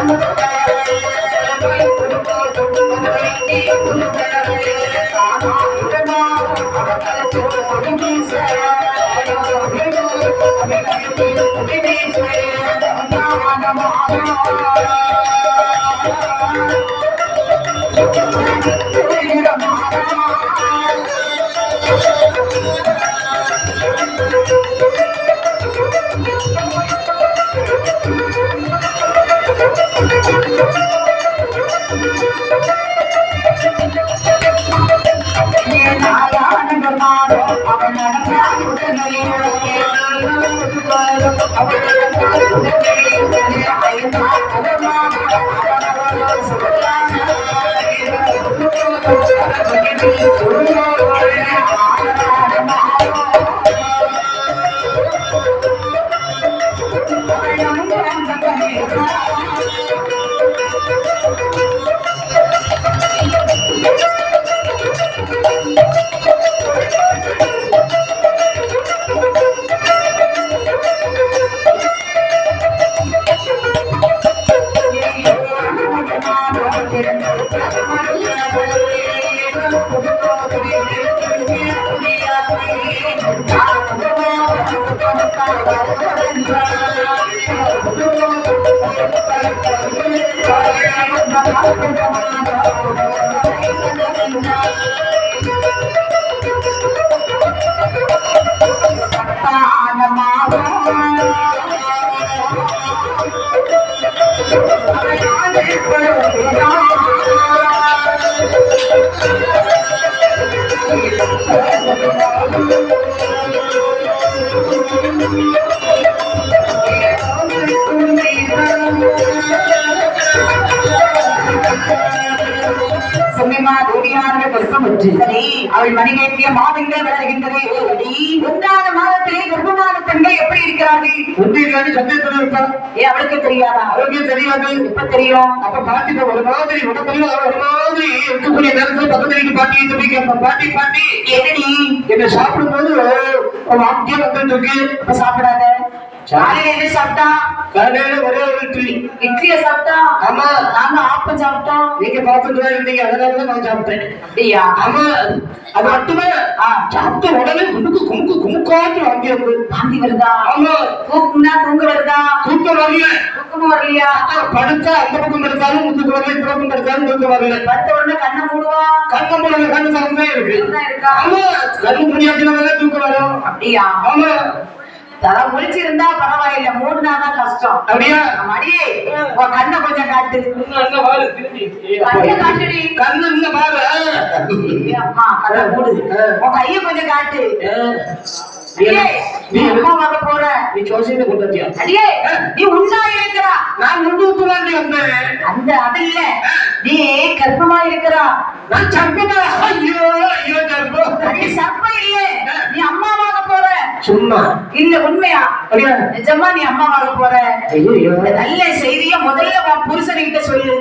செம்மிமா தேவியான கர்ப்பமற்று சரி அவள் மணிகேற்றிய மாதங்கள் வளர்கின்றது ஒன்றான மாதத்திலே கர்ப்பமான பெண்கள் எப்படி இருக்கிறார்கள் உண்மையிலான சந்தேகத்தில் இருக்கா ஏ அவளுக்கு தெரியாதா அவருக்கே தெரியாது எப்ப தெரியும் அப்ப பாட்டிட்ட ஒரு மாதிரி உடம்புல ஒரு மாதிரி இருக்கக்கூடிய நேரத்துல பக்கத்துல பாட்டி இந்த போய் கேட்பேன் பாட்டி பாட்டி என்னடி என்ன சாப்பிடும்போது வாக்கியம் வந்துட்டு இருக்கு இப்ப சாப்பிடாத காலையில என்ன சாப்பிட்டா காலையில ஒரே ஒரு இட்லி இட்லிய சாப்பிட்டா ஆமா நாங்க ஆப்பம் சாப்பிட்டோம் நீங்க பார்த்துட்டு தான் இருந்தீங்க அதனால நான் சாப்பிட்டேன் அப்படியா ஆமா அது மட்டுமே ஆ. சாப்பிட்ட உடனே குமுக்கு குமுக்கு குமுக்காட்டு வாங்கி வந்து வாந்தி வருதா ஆமா தூக்குனா தூங்க வருதா தூக்கம் வரல தூக்கமும் வரலையா படுத்தா அந்த பக்கம் எடுத்தாலும் முத்துக்கு வரல இந்த பக்கம் எடுத்தாலும் தூக்கம் வரல படுத்த உடனே கண்ணை மூடுவா கண்ண மூலம் கண்ணு சார்ந்தே இருக்கு இதுதான் இருக்கா ஆமா கண்ணு முடியாதுனால தூக்கம் வரும் அப்படியா ஆமா தலை முழிச்சிருந்தா பரவாயில்ல மூடுனாதான் கஷ்டம் அப்படியா மடி உன் கண்ணை கொஞ்சம் காட்டு கண்ணை காட்டுடி கண்ணு இன்னும் பாரு ஏய் அம்மா கண்ணை மூடு உன் கைய கொஞ்சம் காட்டு அடியே நீ அம்மா வாங்க போற நீ ஜோசியத்தை கொண்டு வந்தியா அடியே நீ உண்டா இருக்கிறா நான் முண்டு ஊத்துலாண்டி வந்தேன் அந்த அது இல்ல நீ கர்ப்பமா இருக்கிறா நான் சர்ப்பமா ஐயோ ஐயோ சர்ப்பம் நீ சர்ப்பம் இல்லையே நீ அம்மாவாக போற சும்மா இல்ல உண்மையா அப்படியா நிஜமா நீ அம்மாவாக போற ஐயோ இந்த நல்ல செய்திய முதல்ல உன் புருஷன்கிட்ட சொல்லு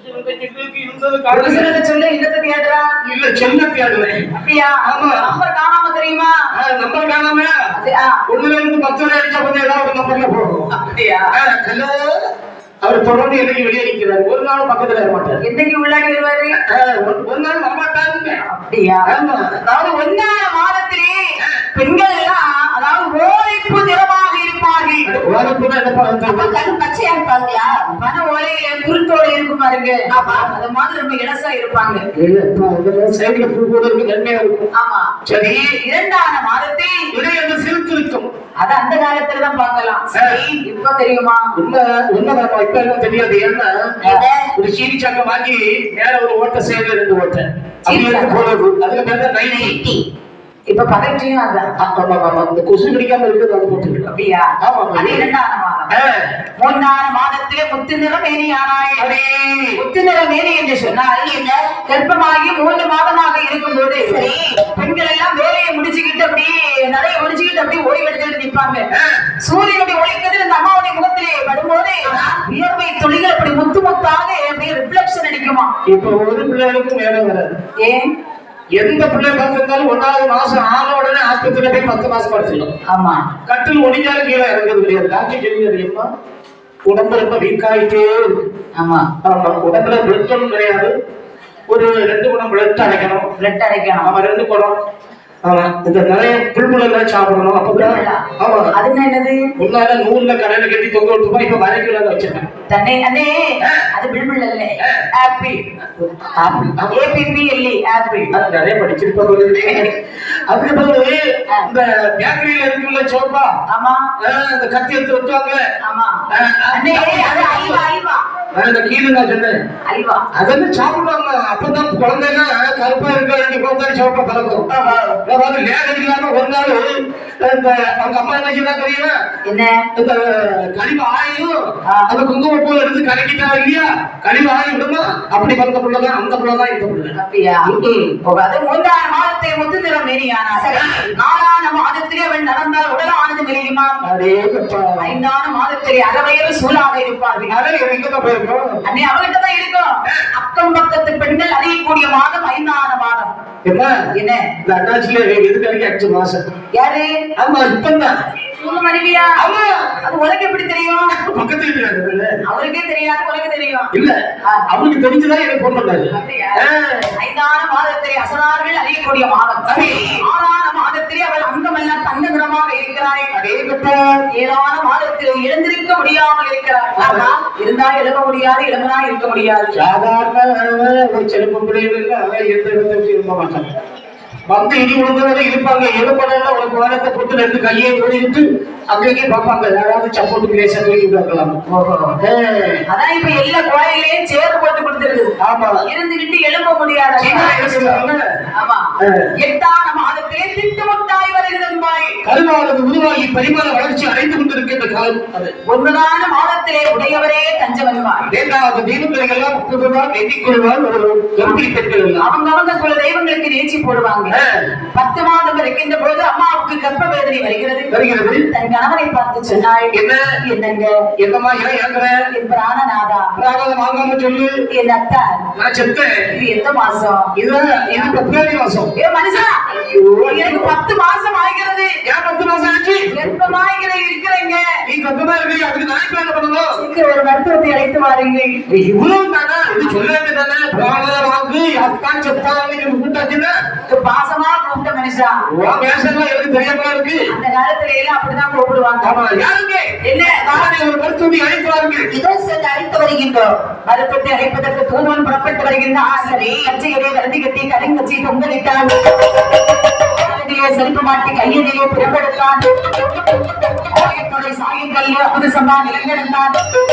புருஷன்கிட்ட சொல்லு இன்னத்தை தேடுறா இல்ல செல்லத்தை ஆடுவேன் அப்படியா ஆமா. நம்பர் காணாம தெரியுமா நம்பர் காணாம அது, ஆ, ஒண்ணுல இருந்து பத்து வரை அடிச்சா கொஞ்சம் ஏதாவது ஒரு நம்பர்ல போகும் அப்படியா ஹலோ அவர் தொடர்ந்து என்னைக்கு வெளியே நிக்கிறார் ஒரு நாள் பக்கத்துல இருக்க மாட்டார் என்னைக்கு உள்ளாடி வருவாரு ஆஹ் ஒரு- ஒரு நாள் வரமாட்டாருங்க அப்படியா ஆமா அதாவது ஒன்னான மாதத்திலே பெண்கள் எல்லாம் அதாவது ஓலைப்பு நிறமாக இருப்பார்கள் உலகத்துல என்ன அப்ப பார்த்தா கண்ணு பச்சையா இருப்பாங்களா பன ஓலையில குருத்தோலை இருக்கும் பாருங்க ஆமா அது மாதிரி ரொம்ப இலசா இருப்பாங்க சைடுல பூ போடுறதுக்கு நன்மையா இருக்கும் ஆமா சரி இரண்டான மாதத்தை இதை அந்த சிரித்திருக்கும் அது அந்த காலத்துல தான் பார்க்கலாம் சரி இப்ப தெரியுமா உண்மை உண்மைதான் இப்ப எல்லாம் தெரியாது ஏன்னா என்ன? ஒரு சீனி சங்கம் வாங்கி மேல ஒரு ஓட்டை சேர்ந்து ரெண்டு ஓட்டை அப்படி சீனி இருந்து சங்கம்? போறது அதுக்கு பேர் தான் நைட்டி நைட்டி இப்ப பதற்றியும் அதான் ஆமா ஆமா ஆமா இந்த கொசு பிடிக்காம இருக்கிறது அது போட்டுக்கிட்டோம் அப்படியா ஆமா, ஆமா. அது இரண்டாம் மாதம் மூன்றாம் மாதத்திலே முத்து நிற மேனியானாய் அடே. முத்து நிற மேனி என்று சொன்னால் என்ன கர்ப்பமாகி மூன்று மாதமாக இருக்கும்போது சரி. பெண்கள் எல்லாம் வேலையை முடிச்சுக்கிட்டு அப்படியே நிறைய முடிச்சுக்கிட்டு அப்படியே ஓய்வு எடுத்துட்டு நிற்பாங்க ஆ. சூரியனுடைய ஒளிக்கதிர் இந்த அம்மாவுடைய முகத்திலே படும்போது வியர்வை துளிகள் அப்படி முத்து முத்தாக அப்படியே ரிஃப்ளெக்ஷன் அடிக்குமா இப்ப ஒரு பிள்ளைகளுக்கும் வேலை வராது ஏன் எந்த பிள்ளை பார்த்திருந்தாலும் ஒன்னாவது மாசம் ஆன உடனே ஆஸ்பத்திரியில போய் பத்து மாசம் படிச்சிடலாம் ஆமா கட்டில் ஒடிஞ்சாலும் கீழே இறங்குறது கிடையாது டாக்டர் சொல்லி தெரியுமா உடம்பு ரொம்ப வீக் ஆயிட்டே இருக்கு ஆமா ஆமா உடம்புல பிளட்டும் கிடையாது ஒரு ரெண்டு குடம் பிளட் அடைக்கணும் பிளட் அடைக்கணும் ஆமா ரெண்டு குடம் ஆமா இந்த நிறைய புல்புலாம் சாப்பிடணும் அப்பதான் ஆமா அது என்னது முன்னால நூல்ல கடையில கட்டி தொங்க விட்டுருப்பா இப்ப வரைக்கும் வச்சிருக்கேன் தன்னை அண்ணே அது பில்பிள் அல்ல apple apple A P P L E apple அது நிறைய படிச்சிருப்பா அதுக்கு பிறகு இந்த பேக்கரியில இருக்குல்ல சோப்பா ஆமா ஆஹ் இந்த கத்தி எடுத்து வச்சாங்களே ஆமா ஆஹ் அண்ணே அது அல்வா அல்வா ஆஹ் இந்த கீழே நான் சொன்னேன் அல்வா அதெல்லாம் சாப்பிடுவாங்க அப்பதான் குழந்தைங்க கருப்பா இருக்க வேண்டிய குழந்தை சோப்பா பறக்கும் அதாவது லேகம் இல்லாம ஒரு நாள் இந்த அவங்க அம்மா என்ன செய்யலாம் தெரியுமா என்ன இந்த கழிவு ஆயும் ஆ. அந்த குங்குமப்பூ எடுத்து கலக்கிட்டா இல்லையா கழிவு ஆயும் விடுமா அப்படி வந்த புள்ளதான் அந்த புள்ளதான் இந்த புள்ள அப்படியா ம். ஓ, அது மூன்றாம் மாதத்தை முத்து நிறம் மேனியானார் சரி. நாலாம் மாதத்திலே அவன் நடந்தால் உடலானது மெலியுமா அடேங்கப்பா. ஐந்தாம் மாதத்திலே அறவையறு சூழாக இருப்பார்கள் அதே எங்கதான் போயிருக்கோம் அண்ணே அவர்கிட்ட தான் இருக்கும் அக்கம் பக்கத்து பெண்கள் அறியக்கூடிய மாதம் ஐந்தாம் மாதம் என்ன என்ன இந்த அண்ணாச்சில இது கிடைக்க அஞ்சு மாசம் யாரு ஆமா இப்பதான் உங்க மனைவியா ஆமா அது உனக்கு எப்படி தெரியும் பக்கத்து வீட்டுல அவருக்கே தெரியாது உனக்கு தெரியும் இல்ல அவனுக்கு தெரிஞ்சுதான் எனக்கு போன் பண்ணாரு அப்படியா? ஆ. ஐந்தான மாதத்திலே அசனார்கள் அறியக்கூடிய மாதம் சரி. ஆறான மாதத்திலே அவள் அங்கமெல்லாம் தங்க நிறமாக இருக்கிறாய் அடேங்கப்பா. ஏழான மாதத்தில் எழுந்திருக்க முடியாமல் இருக்கிறாய் ஆமா இருந்தா எழுத முடியாது எழுமனா இருக்க முடியாது சாதாரண ஒரு சிறப்பு பிள்ளைகள் எந்த விதத்தையும் இருக்க மாட்டாங்க வந்து இடி விழுந்தவரை இருப்பாங்க எழுப்படல ஒரு குவாரத்தை போட்டு ரெண்டு கையை மூடிட்டு அங்கங்கே பார்ப்பாங்க யாராவது சப்போர்ட் கிரேஸ் தூக்கி பார்க்கலாம் அதான் இப்ப எல்லா கோயிலையும் சேர் போட்டு கொடுத்துருது ஆமா இருந்துகிட்டு எழும்ப முடியாது சீனா இருக்கிறாங்க. ஆமா ஆ. எட்டான மாதத்திலே திட்டுமுட்டாய் வருகிறன்பாய் கருவானது உருவாகி பரிமாண வளர்ச்சி அடைந்து கொண்டிருக்கின்ற காலம் அது ஒன்பதான மாதத்திலே உடையவரே தஞ்சவன்பாய் இரண்டாவது தெய்வங்களை எல்லாம் புதுதான் எண்ணிக்கொள்வார் ஒரு கர்ப்பிணி பெண்கள் எல்லாம் அவங்க அவங்க குல தெய்வங்களுக்கு நேர்ச்சி போடுவாங்க ஆ. பத்து மாதம் இருக்கின்ற போது அம்மாவுக்கு கர்ப்ப வேதனை வருகிறது வருகிறது தன் கணவனை பார்த்து சொன்னாள் என்ன என்னங்க என்னம்மா ஏன் இறங்குறேன் என் பிராணநாதா ராகம் வாங்காம சொல்லு என் அத்தா நான் செத்தேன் இது எந்த மாசம் இது இது பிப்ரவரி மாசம் ஏ மனுஷா எனக்கு பத்து மாசம் ஆகிறது ஏன் பத்து மாசம் ஆச்சு கர்ப்பமாகிற இருக்கிறேங்க நீ கர்ப்பமா இருக்கிறீங்க அதுக்கு நான் இப்ப என்ன பண்ணணும் சீக்கிரம் ஒரு மருத்துவத்தை அழைத்து வாருங்கள் இவ்வளவு தானே இது சொல்ல வேண்டியதானே பிராண வாங்கு அத்தான் செத்தான்னு கூட்டாச்சுன்னா இது பாசமா கூப்பிட்ட மனுஷா உன் பேசலாம் எனக்கு தெரியாம இருக்கு அந்த காலத்துல எல்லாம் அப்படிதான் கூப்பிடுவாங்க ஆமா யாருங்க என்ன நானே ஒரு மருத்துவத்தை அழைத்து வாருங்க இதோ சென்று அழைத்து வருகின்றோம் மருத்துவத்தை அழைப்பதற்கு தூதுவன் புறப்பட்டு வருகின்ற ஆசரி கச்சைகளை வருதி கட்டி கருங்கச்சி தொங்கலிட்டான் காலடியிலே செருப்பு மாட்டி கையடியிலே பிறப்பெடுத்தான் ஆயத்தோட சாயங்கல்ல அமுது சம்பா நிலங்கெடுத்தான்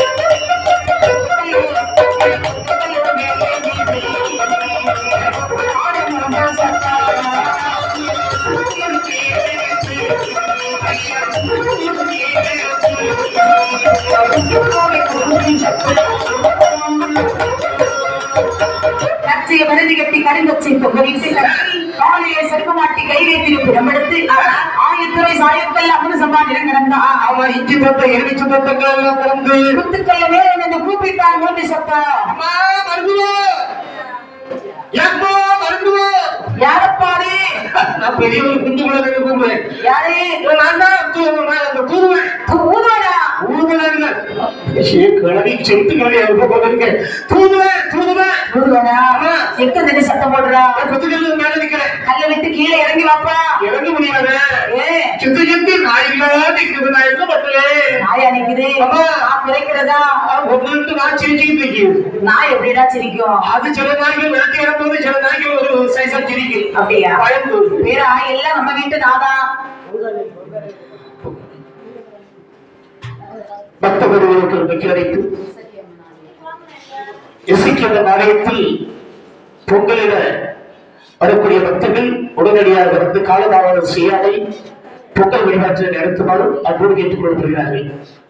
கட்சியை வருதி கட்டி கருங்கச்சி தொங்கலிட்டு காலையை செருப்பு மாட்டி கையை திருப்பி இடமெடுத்து ஆயத்துறை சாயக்கல்ல அமுது சம்பா நிலங்கெடுத்தான் ஆமா இஞ்சி தோட்டம் எலுமிச்சை தோட்டங்கள் எல்லாம் திறந்து குத்துக்கல்ல மேல நின்று கூப்பிட்டான் மூன்று சத்தம் அம்மா மருந்துவம் ஏப்போ மருந்துவம் யாரப்பாடு நான் பெரிய ஒரு குண்டு குழந்தை கூப்பிடுவேன் யாரு நான் தான் தூ- அந்த தூதுவேன் ஊதுவடா ஊதுவலங்க கிளவி செத்து கிளவி ரொம்ப கொண்டிருக்கேன் தூதுவேன் தூதுவேன் ஊதுவடா ஆமா. எங்க நின்று சத்தம் போடுறா குத்துக்கல்லு மேல நிக்கிறேன் கல்ல விட்டு கீழே இறங்கி வாப்பா இறங்க முடியாது ஏ சித்து சித்து நான் இல்ல நிக்குது நான் என்ன பண்றேன் நாயா நிக்குது ஆமா. நான் குறைக்கிறதா ஒன்னு நான் சிரிச்சுக்கிட்டு இருக்கேன் நாய் எப்படிடா சிரிக்கும் அது சில நாய்கள் விளக்கு இறங்கும்போது சில நாய்கள் ஒரு சைஸா சிரிக்கும் அப்படியா பயம் தோணுது வேறா எல்லாம் நம்ம வீட்டு நாதான் பக்த பெருமக்கள் வைக்க அழைத்து இசைக்கிற நாணயத்தில் பொங்கலிட வரக்கூடிய பக்தர்கள் உடனடியாக வந்து காலதாமதம் செய்யாதை பொங்கல் வழிபாட்டை நடத்துமாறு அன்போடு கேட்டுக் கொள்ளப்படுகிறார்கள்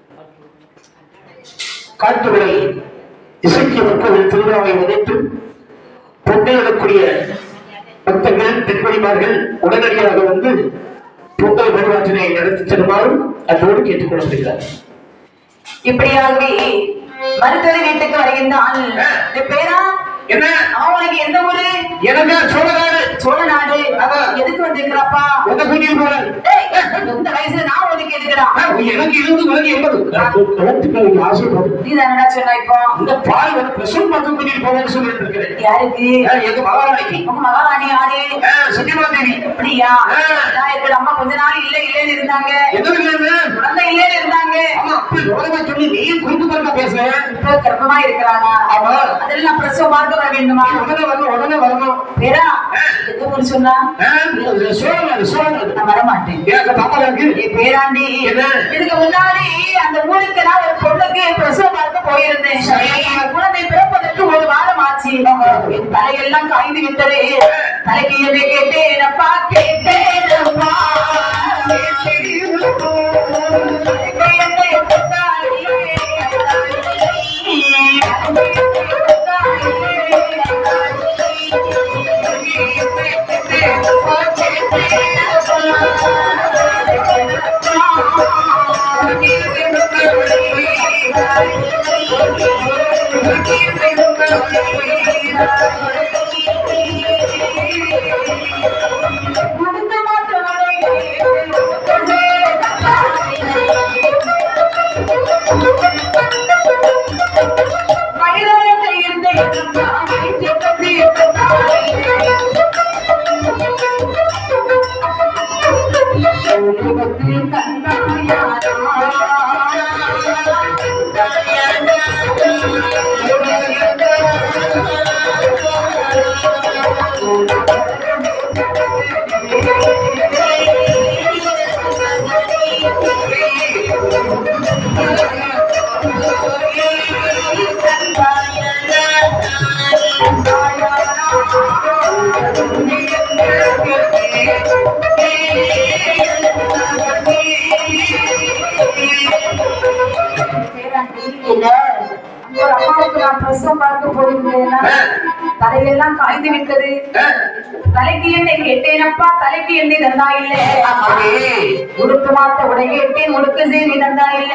காட்டுவிளை இசைக்கு மக்கள் திருவிழாவை முன்னிட்டு பொங்கல் இடக்கூடிய பக்தர்கள் பெண்மணிமார்கள் உடனடியாக வந்து பொங்கல் வழிபாட்டினை நடத்தி தருமாறும் அன்போடு கேட்டுக் கொள்ளப்படுகிறார் இப்படியாகவே மருத்துவ வீட்டுக்கு வருகின்றான் இந்த பேரா என்ன அவனுக்கு எந்த ஊரு எனக்கு சோழநாடு சோழ நாடு ஆமா. எதுக்கு வந்திருக்கிறாப்பா உங்க கூட்டிட்டு போறேன் டேய், இந்த வயசுல நான் உனக்கு எதுக்குடா எனக்கு இருபது உனக்கு எண்பது கலத்துக்கள் ஆசைப்படும் நீ தானடா சொன்ன இப்போ இந்த பால் வந்து பிரசவம் பார்க்க கூட்டிட்டு போவேன்னு சொல்லிட்டு இருக்கிறேன் யாருக்கு ஆ, எங்க மகாராணிக்கு உங்க மகாராணி யாரு ஆ, சத்யமா தேவி அப்படியா ஆ. நான் இருக்கிற அம்மா கொஞ்ச நாள் இல்ல இல்லன்னு இருந்தாங்க என்ன இல்லைன்னு குழந்தை இல்லன்னு இருந்தாங்க ஆமா அப்படி விவரமா சொல்லி நீ குறுக்கு குறுக்கா பேசுறேன் இப்ப கர்ப்பமா இருக்கிறானா ஆமா அதில் நான் பிரசவம் பார்க்க வர வேண்டுமா உடனே வரணும் உடனே வரணும் பேரா எந்த ஊர் சொன்னா ஆ, சோழநாடு சோழநாடு நான் வர மாட்டேன் எனக்கு தப்பா இருக்கு ஏய் பேராண்டி என்ன? இதுக்கு முன்னாடி அந்த ஊருக்கு நான் ஒரு பொண்ணுக்கு பிரசவம் பார்க்க போயிருந்தேன் சரி. அந்த குழந்தை பிறப்பதற்கு ஒரு வாரம் ஆச்சு என் தலையெல்லாம் காய்ந்து விட்டது தலைக்கு என்ன கேட்டேனப்பா கேட்டேனப்பா என்ன ஒரு அம்மாவுக்கு நான் பிரசவம் பார்க்க போயிருந்தேன்னா தலையெல்லாம் காய்ந்து விட்டது தலைக்கு எண்ணெய் கேட்டேனப்பா தலைக்கு எண்ணெய் தந்தா இல்ல உடுப்பு மாத்த உடை கேட்டேன் உடுக்கு செய்தி தந்தா இல்ல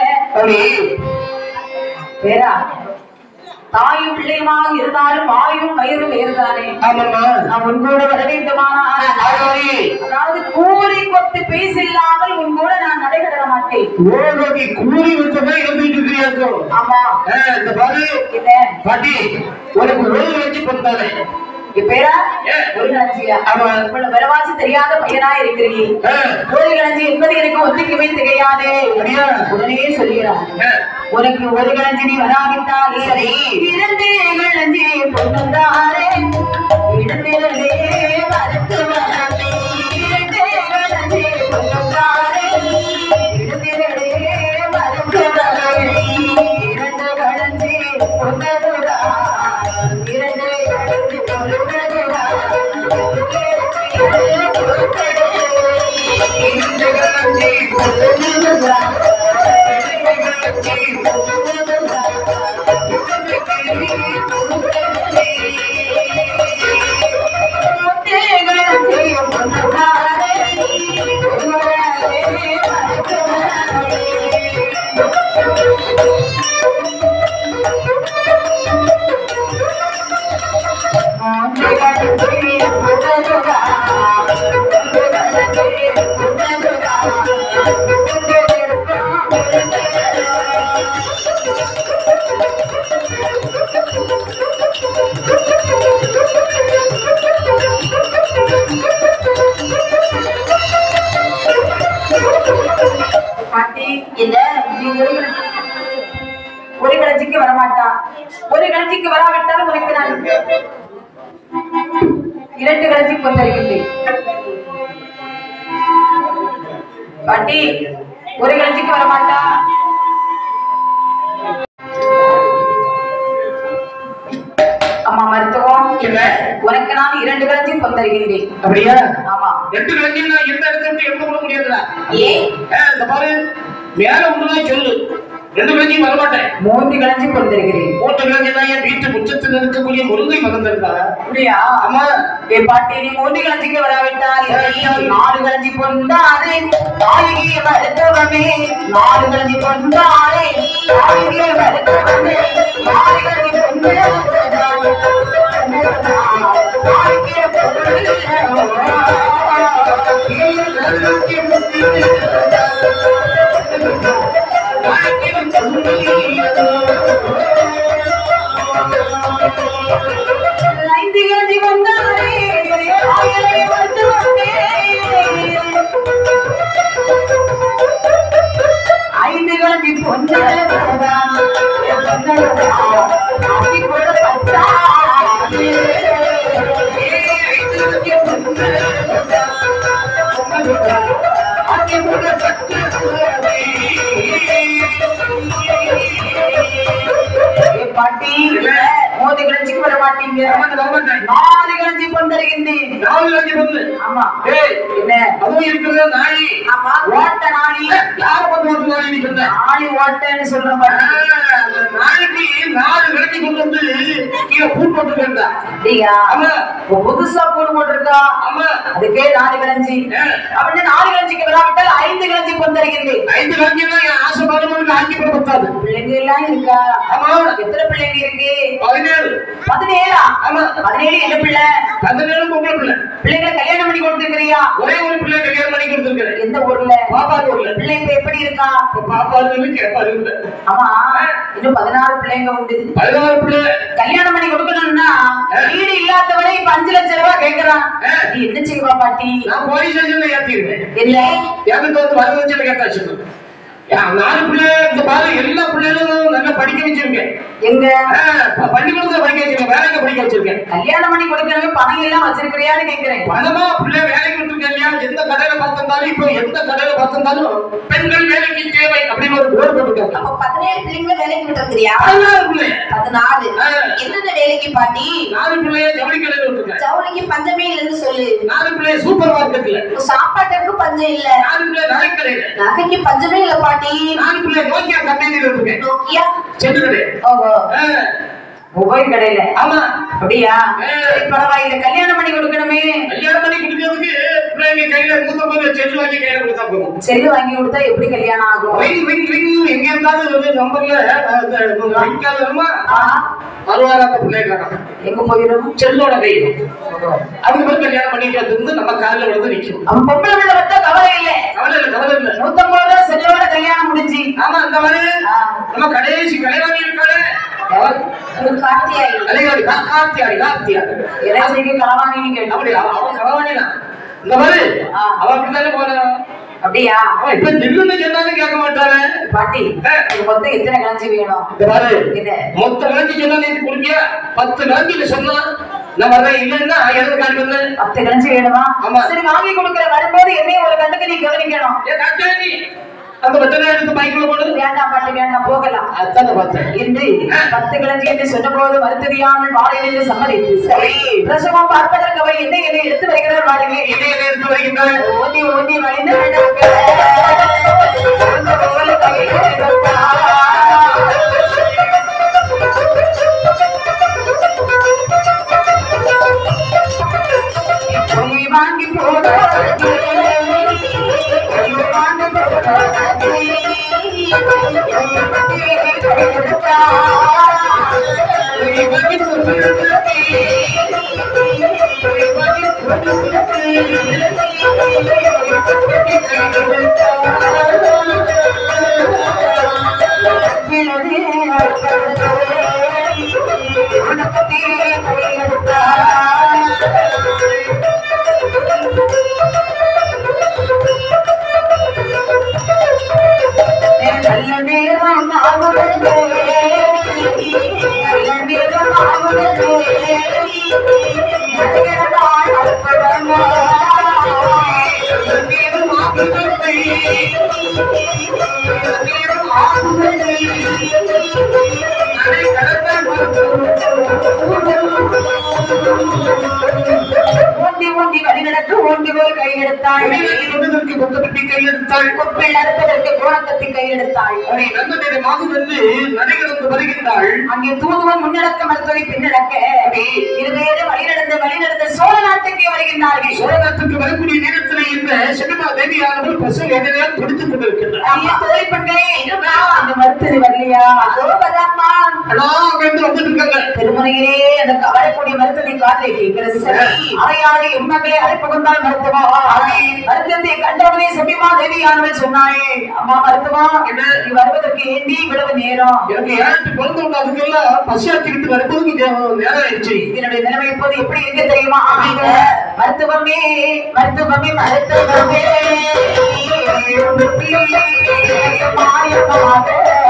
வேறா தாயும் பிள்ளையுமாக இருந்தாலும் வாயும் வயிறும் வேறுதானே ஆமாம்மா நான் உன்னோட வர வேண்டுமானால் அதாவது கூறி கொத்து பேசில்லாமல் உன் கூட நான் நடைபெற மாட்டேன் ஓடி கூறி வச்சதான் எழுதிட்டு இருக்கிறியாக்கும் ஆமா இந்த பாரு என்ன பாட்டி உனக்கு ஓய்வு வச்சு கொடுத்தானே என் பேரா ஏன்? ஒரு களஞ்சியா ஆமா. இவ்வளவு விலவாசி தெரியாத பையனா இருக்கிறீ ஆ, ஒரு களஞ்சி என்பது எனக்கு ஒத்துக்கவே தெரியாது அப்படியா? உடனே சொல்கிறார் ஆ, உனக்கு ஒரு களஞ்சி நீ வராவிட்டால் சரி இரண்டு களஞ்சி பொண்ணுந்தாரே இடத்திலே மறுத்து வரவே இரண்டு களஞ்சி பொண்ணுந்தாரே இடத்திலே மறுத்து வரவே இரண்டு களஞ்சி பொன்னதுரா இரண்டு களஞ்சி பொன்னதுரா இரண்டு களஞ்சி பொன்னதுரா பாட்டி என்ன நீ ஒரு கண- ஒரு கணச்சிக்கு வரமாட்டா ஒரு கணச்சிக்கு வராவிட்டால் உனக்கு நான் இரண்டு கணச்சி கொண்டிருக்கின்றேன் பாட்டி ஒரு கணச்சிக்கு வரமாட்டா அம்மா மருத்துவம் என்ன உனக்கு நான் இரண்டு களஞ்சி பொந்தருகின்றேன் அப்படியா ஆமா எட்டு கிழங்கில் நான் எந்த இடத்துல இருந்து எடுத்து கூட முடியாதுடா ஏன் ஏ, இந்த பாரு மேல ஒண்ணுதான் சொல்லு ரெண்டு கிழங்கையும் வரமாட்டேன் மூன்று களஞ்சி பொந்தருகிறேன் மூன்று கிழங்கு தான் என் வீட்டு முற்றத்தில் இருக்கக்கூடிய முருங்கை மறந்திருக்கா அப்படியா ஆமா என் பாட்டி நீ மூன்று களஞ்சிக்கு வராவிட்டால் என்னை நாலு களஞ்சி பொந்தாரே நாயகி வருத்தவமே நாலு களஞ்சி பொந்தாரே நாயகி வருத்தவமே நாலு களஞ்சி ஐந்து களஞ்சி பொந்தாரே நாயகி வருத்தவமே ஐந்து களஞ்சி பொந்தாரே பாட்டி மோதி கிளஞ்சிக்கு வர மாட்டீங்க நாலு கிளஞ்சி பொந்தருகின்றேன் நாலு கிழங்கு வந்து ஆமா ஏய் என்ன அதுவும் இருக்கிறது நாய் ஆமா ஓட்ட நாளி யார பத்தி ஓட்டு நாய் நீ சொன்ன நாளி ஓட்டன்னு சொல்ற ஆ, மாதிரி அந்த நாய்க்கு நாலு கிழங்கு கொண்டு வந்து கீழே பூ போட்டுருக்கா அப்படியா ஆமா இப்ப புதுசா கூடு போட்டிருக்கா ஆமா அதுக்கே நாலு கிளஞ்சி ஆ. அப்படின்னு நாலு கிளஞ்சிக்கு வராவிட்டால் ஐந்து கிளஞ்சி பொந்தருகின்றேன் ஐந்து கிழங்குன்னா என் ஆசை பாருங்க ஆக்கி போட பத்தாது பிள்ளைங்க எல்லாம் இருக்கா ஆமா எத்தனை பிள்ளைங்க இருக்கு பதினேழு பதினேழா ஆமா பதினேழு என்ன பிள்ளை பதினேழு பொம்பளை பிள்ளை பிள்ளைங்களை கல்யாணம் பண்ணி கொடுத்துருக்கிறியா ஒரே ஒரு பிள்ளை கல்யாணம் பண்ணி கொடுத்துருக்கிறேன் எந்த ஊர்ல பாப்பா ஊர்ல பிள்ளை இப்ப எப்படி இருக்கா இப்ப பாப்பாரு கேட்பாரு இல்ல ஆமா இன்னும் பதினாறு பிள்ளைங்க உண்டு பதினாறு பிள்ளை கல்யாணம் பண்ணி கொடுக்கணும்னா வீடு இல்லாதவனே இப்ப அஞ்சு லட்சம் ரூபாய் கேக்குறான் ஆ. நீ என்ன செய்வா பாட்டி நான் போலீஸ் ஸ்டேஷன்ல ஏத்திருவேன் இல்ல எனக்கு வந்து பதினஞ்சுல கேட்டாச்சு என் நாலு பிள்ளை இந்த பாரு எல்லா பிள்ளைகளும் நல்லா படிக்க வச்சிருக்கேன் எங்க ஆ, ப- பள்ளிக்கூடத்துல படிக்க வச்சிருக்கேன் வேலைக்கு படிக்க வச்சிருக்கேன் கல்யாணம் பண்ணி கொடுக்கறவங்க பணம் எல்லாம் வச்சிருக்கிறியான்னு கேக்குறேன் பணமா பிள்ளை வேலைக்கு விட்டுருக்கேன் இல்லையா எந்த கடையில பார்த்திருந்தாலும் இப்போ எந்த கடையில பார்த்திருந்தாலும் பெண்கள் வேலைக்கு தேவை அப்படின்னு ஒரு போர்டு போட்டுருக்காங்க அப்ப பதினேழு பிள்ளைங்களை வேலைக்கு விட்டுருக்கிறியா பதினாறு பிள்ளை பதினாலு ஆ. என்னென்ன வேலைக்கு பாட்டி நாலு பிள்ளைய ஜவுளி கடையில விட்டுருக்கேன் ஜவுளிக்கு பஞ்சமே இல்லைன்னு சொல்லு நாலு பிள்ளைய சூப்பர் மார்க்கெட்ல உன் சாப்பாட்டுக்கு பஞ்சம் இல்ல நாலு பிள்ளை நகைக்கடையில நகைக்கு பஞ்சமே இல்ல பாட்டி நாலு பிள்ளை நோக்கியா கம்பெனியில விட்டுருக்கேன் நோக்கியா செண்டு கடை ஓஹோ ஆ, மொபைல் கடையில ஆமா அப்படியா ஆ. சரி, பரவாயில்ல கல்யாணம் பண்ணி கொடுக்கணுமே கல்யாணம் பண்ணி கொடுக்கறதுக்கு பிள்ளைங்க கையில நூத்தம்பது செல்லு வாங்கி கையில கொடுத்தா போதும் செல்லு வாங்கி கொடுத்தா எப்படி கல்யாணம் ஆகும் ரிங் ரிங் ரிங் எங்க இருந்தாலும் ஒரு நம்பர்ல ரிங்கால வருமா ஆ, அறுவாராத்த பிள்ளைங்க எங்க போயிடும் செல்லோட கையில் அதுக்கு பிறகு கல்யாணம் பண்ணிட்டு இருந்து நம்ம காலில் வந்து நிக்கும் அவன் பொம்பளை பிள்ளை வந்தா கவலை இல்லை கவலை இல்லை கவலை இல்லை நூத்தம்பது ரூபா செல்லோட கல்யாணம் முடிஞ்சு ஆமா இந்த மாதிரி ஆ. நம்ம கடைசி கலைவாணி இருக்காளே ஒரு கார்த்தியாயி கலைவாணி கா- கார்த்தியாடி கார்த்தியாடி இறைச்சிக்கு களவாணின்னு கேட்டோம் அப்படி அவ அவன் கலைவாணி தான் இந்த மாதிரி ஆ. அவன் அப்படித்தானே போறான் அப்படியா அவன் இப்ப நில்லுன்னு சொன்னாலும் கேட்க மாட்டானே பாட்டி ஆ. இது மொத்தம் எத்தனை கிளஞ்சி வேணும் இந்த பாரு என்ன? மொத்த விளக்கி சொன்னா நீ குடிப்பியா பத்து விளக்கில சொன்னா நான் வர்றேன் இல்லைன்னா எனக்கு காட்டு வந்து பத்து கிளஞ்சி வேணுமா ஆமா. சரி வாங்கி கொடுக்குற வரும்போது என்னையும் ஒரு கண்ணுக்கு நீ கவனிக்கணும் ஏன் காட்டு நீ அந்த பத்தனை எடுத்து பைக்கில் போடு வேண்டாம் பாட்டி வேண்டாம் போகலாம் அதான பார்த்தேன் என்று பத்து கிளஞ்சி என்று சொன்னபோது மறுத்தறியாமல் வாழை என்று சம்மதித்து சரி பிரசவம் பார்ப்பதற்கு அவர் என்ன என்னை எடுத்து வருகிறார் பாருங்க இதை இதை எடுத்து வைக்கின்றான் ஓடி ஓடி வழிந்து வாங்கி போட நல்ல நேரம் ஆகுதே நல்ல நேரம் ஆகுதே நல்ல நாள் அற்புதமா நேரம் ஆகுதே நேரம் ஆகுதே அதை கடந்த கையெடுத்தாள் கொண்டதற்கு கொத்தப்பட்டி கையெடுத்தாள் கொப்பில் அறுப்பதற்கு கோணக்கத்தி கையெடுத்தாள் அவனை நல்ல நேரமாக வந்து நடைகிடந்து வருகின்றாள் அங்கே தூதுவன் முன்னடக்க மருத்துவரை பின்னடக்க இருவேறு வழி நடந்து வழி நடந்து சோழ நாட்டுக்கு வருகின்றார்கள் சோழநாட்டுக்கு வரக்கூடிய நேரத்தில் இந்த சினிமா தேவியானவள் பசு எதிரையால் துடித்துக் கொண்டிருக்கின்றார் ஐயா, துறை பெண்களே, இருமா. அந்த மருத்துவ வரலையா அதோ வராமா அண்ணா அங்கிருந்து வந்துட்டு இருக்காங்க திருமுறையிலே அந்த க- வரக்கூடிய மருத்துவத்தை காதலை கேட்கிறது சரி அவையாறு எம்மகளே அழைப்பு கொண்டால் மருத்துவா மருத்துவத்தை கண்டவனே சபிமா தேவியானவள் சொன்னாயே அம்மா மருத்துவா என்ன? நீ வருவதற்கு ஏந்தி இவ்வளவு நேரம் எனக்கு ஏழாட்டு குழந்தை உண்டு அதுக்கெல்லாம் பசியாத்திக்கிட்டு வரும்போது கொஞ்சம் நேரம் ஆயிடுச்சு இதனுடைய நிலைமை இப்போது எப்படி இருக்கு தெரியுமா மருத்துவமே மருத்துவமே மருத்துவமே மாயமாக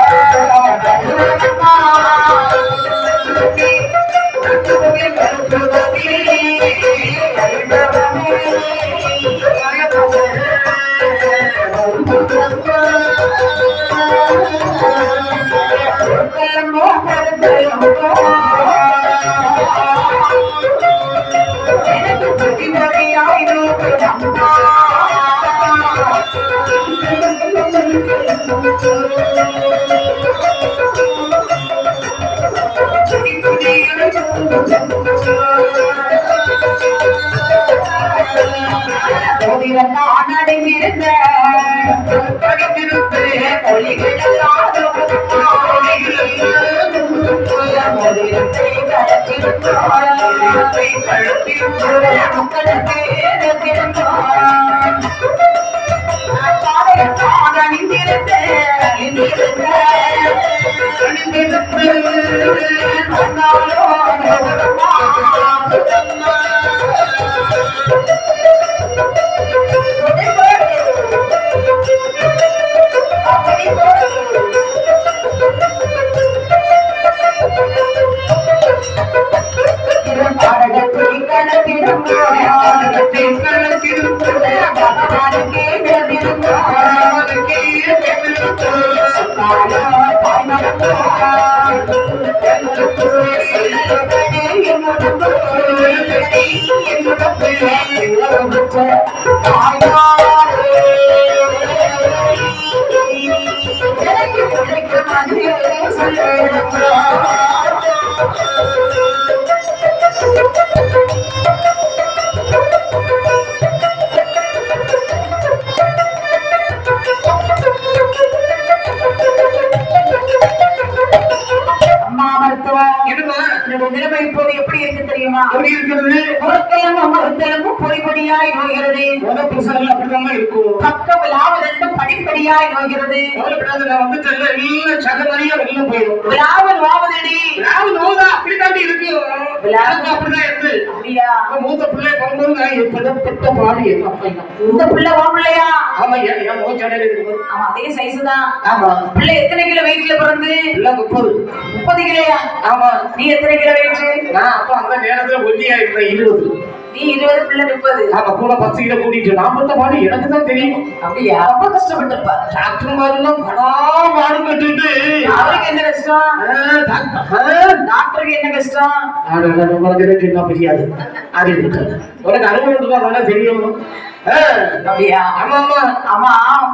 அம்மா மருத்துவம் என்னமா என்னுடைய நிலைமை இப்போது எப்படி இருக்கு தெரியுமா எப்படி இருக்கிறது பொறுக்கையும் மருத்தலும் பொடி பொடியாய் நோகிறது முத பிரசவம் அப்படிதான் இருக்கும் பக்கம் லாவதெல்லாம் படிப்படியாய் நோகிறது கவலைப்படாத நான் வந்துட்டு எல்லாம் சகமரியா வெளில போயிடும் விழாவல் வாவதடி நான் நோதா அப்படித்தாண்டி இருக்கு எனக்கு அப்படிதான் இருக்கு அப்படியா அப்ப மூத்த பிள்ளை பிறந்தது நான் இப்பதான் பெத்த பாடு எங்க அப்பா எங்க அம்மா. இந்த பிள்ளை உன் பிள்ளையா ஆமா என் என் முகம் சடையில இருக்குது ஆமா அதே சைஸ் தான் ஆமா பிள்ளை எத்தனை கிலோ வெயிட்ல பிறந்து எல்லாம் முப்பது முப்பது கிலோயா ஆமா நீ எத்தனை கிலோ வெயிட் நான் அப்ப அந்த நேரத்துல ஒல்லியா இருந்தேன் இருபது நீ இருபது பிள்ளை முப்பது ஆமா கூட பத்து கிலோ கூட்டிட்டு நான் பட்ட பாடு எனக்கு தான் தெரியும் அப்படியா ரொம்ப கஷ்டப்பட்டிருப்பா டாக்டர் மாதிரிலாம் படா பாடு கட்டுட்டு அவருக்கு என்ன கஷ்டம் ஆ, டாக்டர், ஆ, டாக்டருக்கு என்ன கஷ்டம் ஆடு, ஆடு, உனக்கு எனக்கு என்ன தெரியாது அது இருக்கு. உனக்கு அனுபவம் இருந்தா தானே தெரியும் ஆ, அப்படியா ஆமா ஆமா ஆமா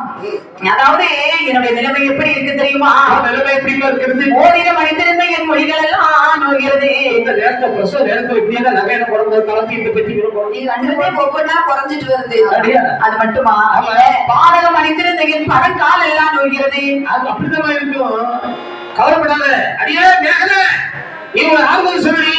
அதாவது என்னுடைய நிலைமை எப்படி இருக்கு தெரியுமா ஆ, நிலைமை எப்படிமா இருக்கிறது ஓரிடம் அணிந்திருந்த என் மொழிகள் எல்லாம் நோகிறது இந்த நேரத்தை பிரசவ நேரத்துல இப்படியே தான் நகையில பிறந்த கலந்து இந்த பெட்டி கூட நீ கண்டதே ஒவ்வொன்னா குறைஞ்சிட்டு வருது அப்படியா? அது மட்டுமா ஆமா. பாடகம் அணிந்திருந்த என் பழங்கால் எல்லாம் நோகிறது அது அப்படிதான் இருக்கும் கவலைப்படாத அடியே மேகல நீ ஒரு ஆறுதல் சொல்லி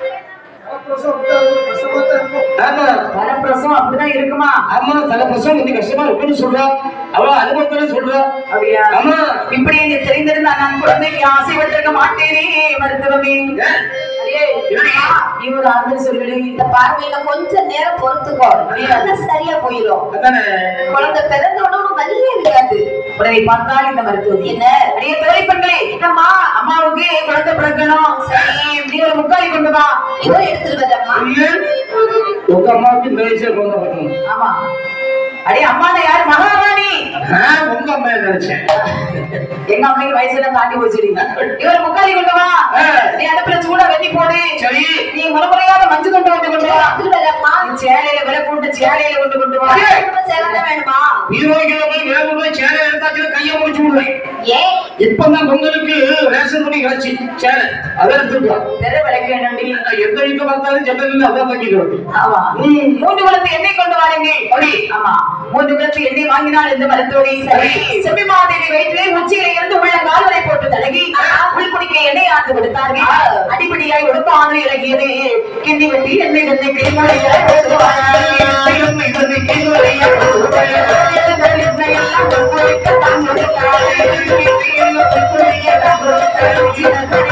ஆமா வரப்பிரசவம் அப்படிதான் இருக்குமா ஆமா தலை பிரசவம் கொஞ்சம் கஷ்டமா இருக்குன்னு சொல்றா அவ அனுபவத்தால சொல்றா அப்படியா ஆமா இப்படி நீ தெரிந்திருந்தா நான் குழந்தைக்கு ஆசைப்பட்டிருக்க மாட்டேனே மருத்துவமே ஏன்? அடியே, நீ ஒரு ஆறுதல் சொல்லி இந்த பார்வையில கொஞ்ச நேரம் பொறுத்துக்கோ எல்லாம் சரியா போயிடும் அதானே குழந்தை பிறந்த உடனே வலியே இருக்காது உடனே பார்த்தால் இந்த மருத்துவம் என்ன அடியே துறை பெண்களே என்னம்மா அம்மாவுக்கு குழந்தை பிறக்கணும் சரி நீ ஒரு முக்காலி கொண்டு வா இதோ எடுத்துட்டு வரம்மா இல்ல உங்க அம்மாவுக்கு இந்த வயசுல குழந்தை பிறக்கணும் ஆமா அடே அம்மா யாரு மகாராணி ஆ, உங்க அம்மா நினைச்சேன் எங்க அம்மைக்கு வயசுல தாண்டி போச்சுடி இவர் முக்காலி கொண்டு வா ஆ. நீ அடுப்புல சூடா வெண்ணி போடு சரி நீ முறைமுறையாக மஞ்சள் கொண்டு வந்து கொண்டு வா எடுத்துட்டு வரம்மா நீ சேலையில விலை போட்டு சேலையில கொண்டு கொண்டு வா ஏய், சேலை வேணுமா ஹீரோய்களை போய் வேகமா சேலை எடுத்தாச்சுன்னா கையை முடிச்சு விடுவேன் ஏன் இப்பதான் பொங்கலுக்கு ரேஷன் பண்ணி காய்ச்சி சேலை அதை எடுத்துக்கலாம் தெரு விளக்கு வேணும்டி எந்த வீட்டுல பார்த்தாலும் ஜன்னல் அதான் வாங்கிட்டு வருது ஆமா ம். மூன்று குளத்து எண்ணெய் கொண்டு வாருங்க அப்படி. ஆமா மூன்று குளத்து எண்ணெய் வாங்கினால் இந்த மருத்துவரை சரி செம்மி மாதேவி வயிற்றிலே உச்சியில இருந்து உள்ள கால்வரை போட்டு தடவி உள் குடிக்க எண்ணெய் ஆந்து கொடுத்தார்கள் அடிப்படியாய் உடுப்பான இறங்கியது கிண்டி வெட்டி எண்ணெய் வெண்ணெய் கிளிமலையாய் எல்லாம்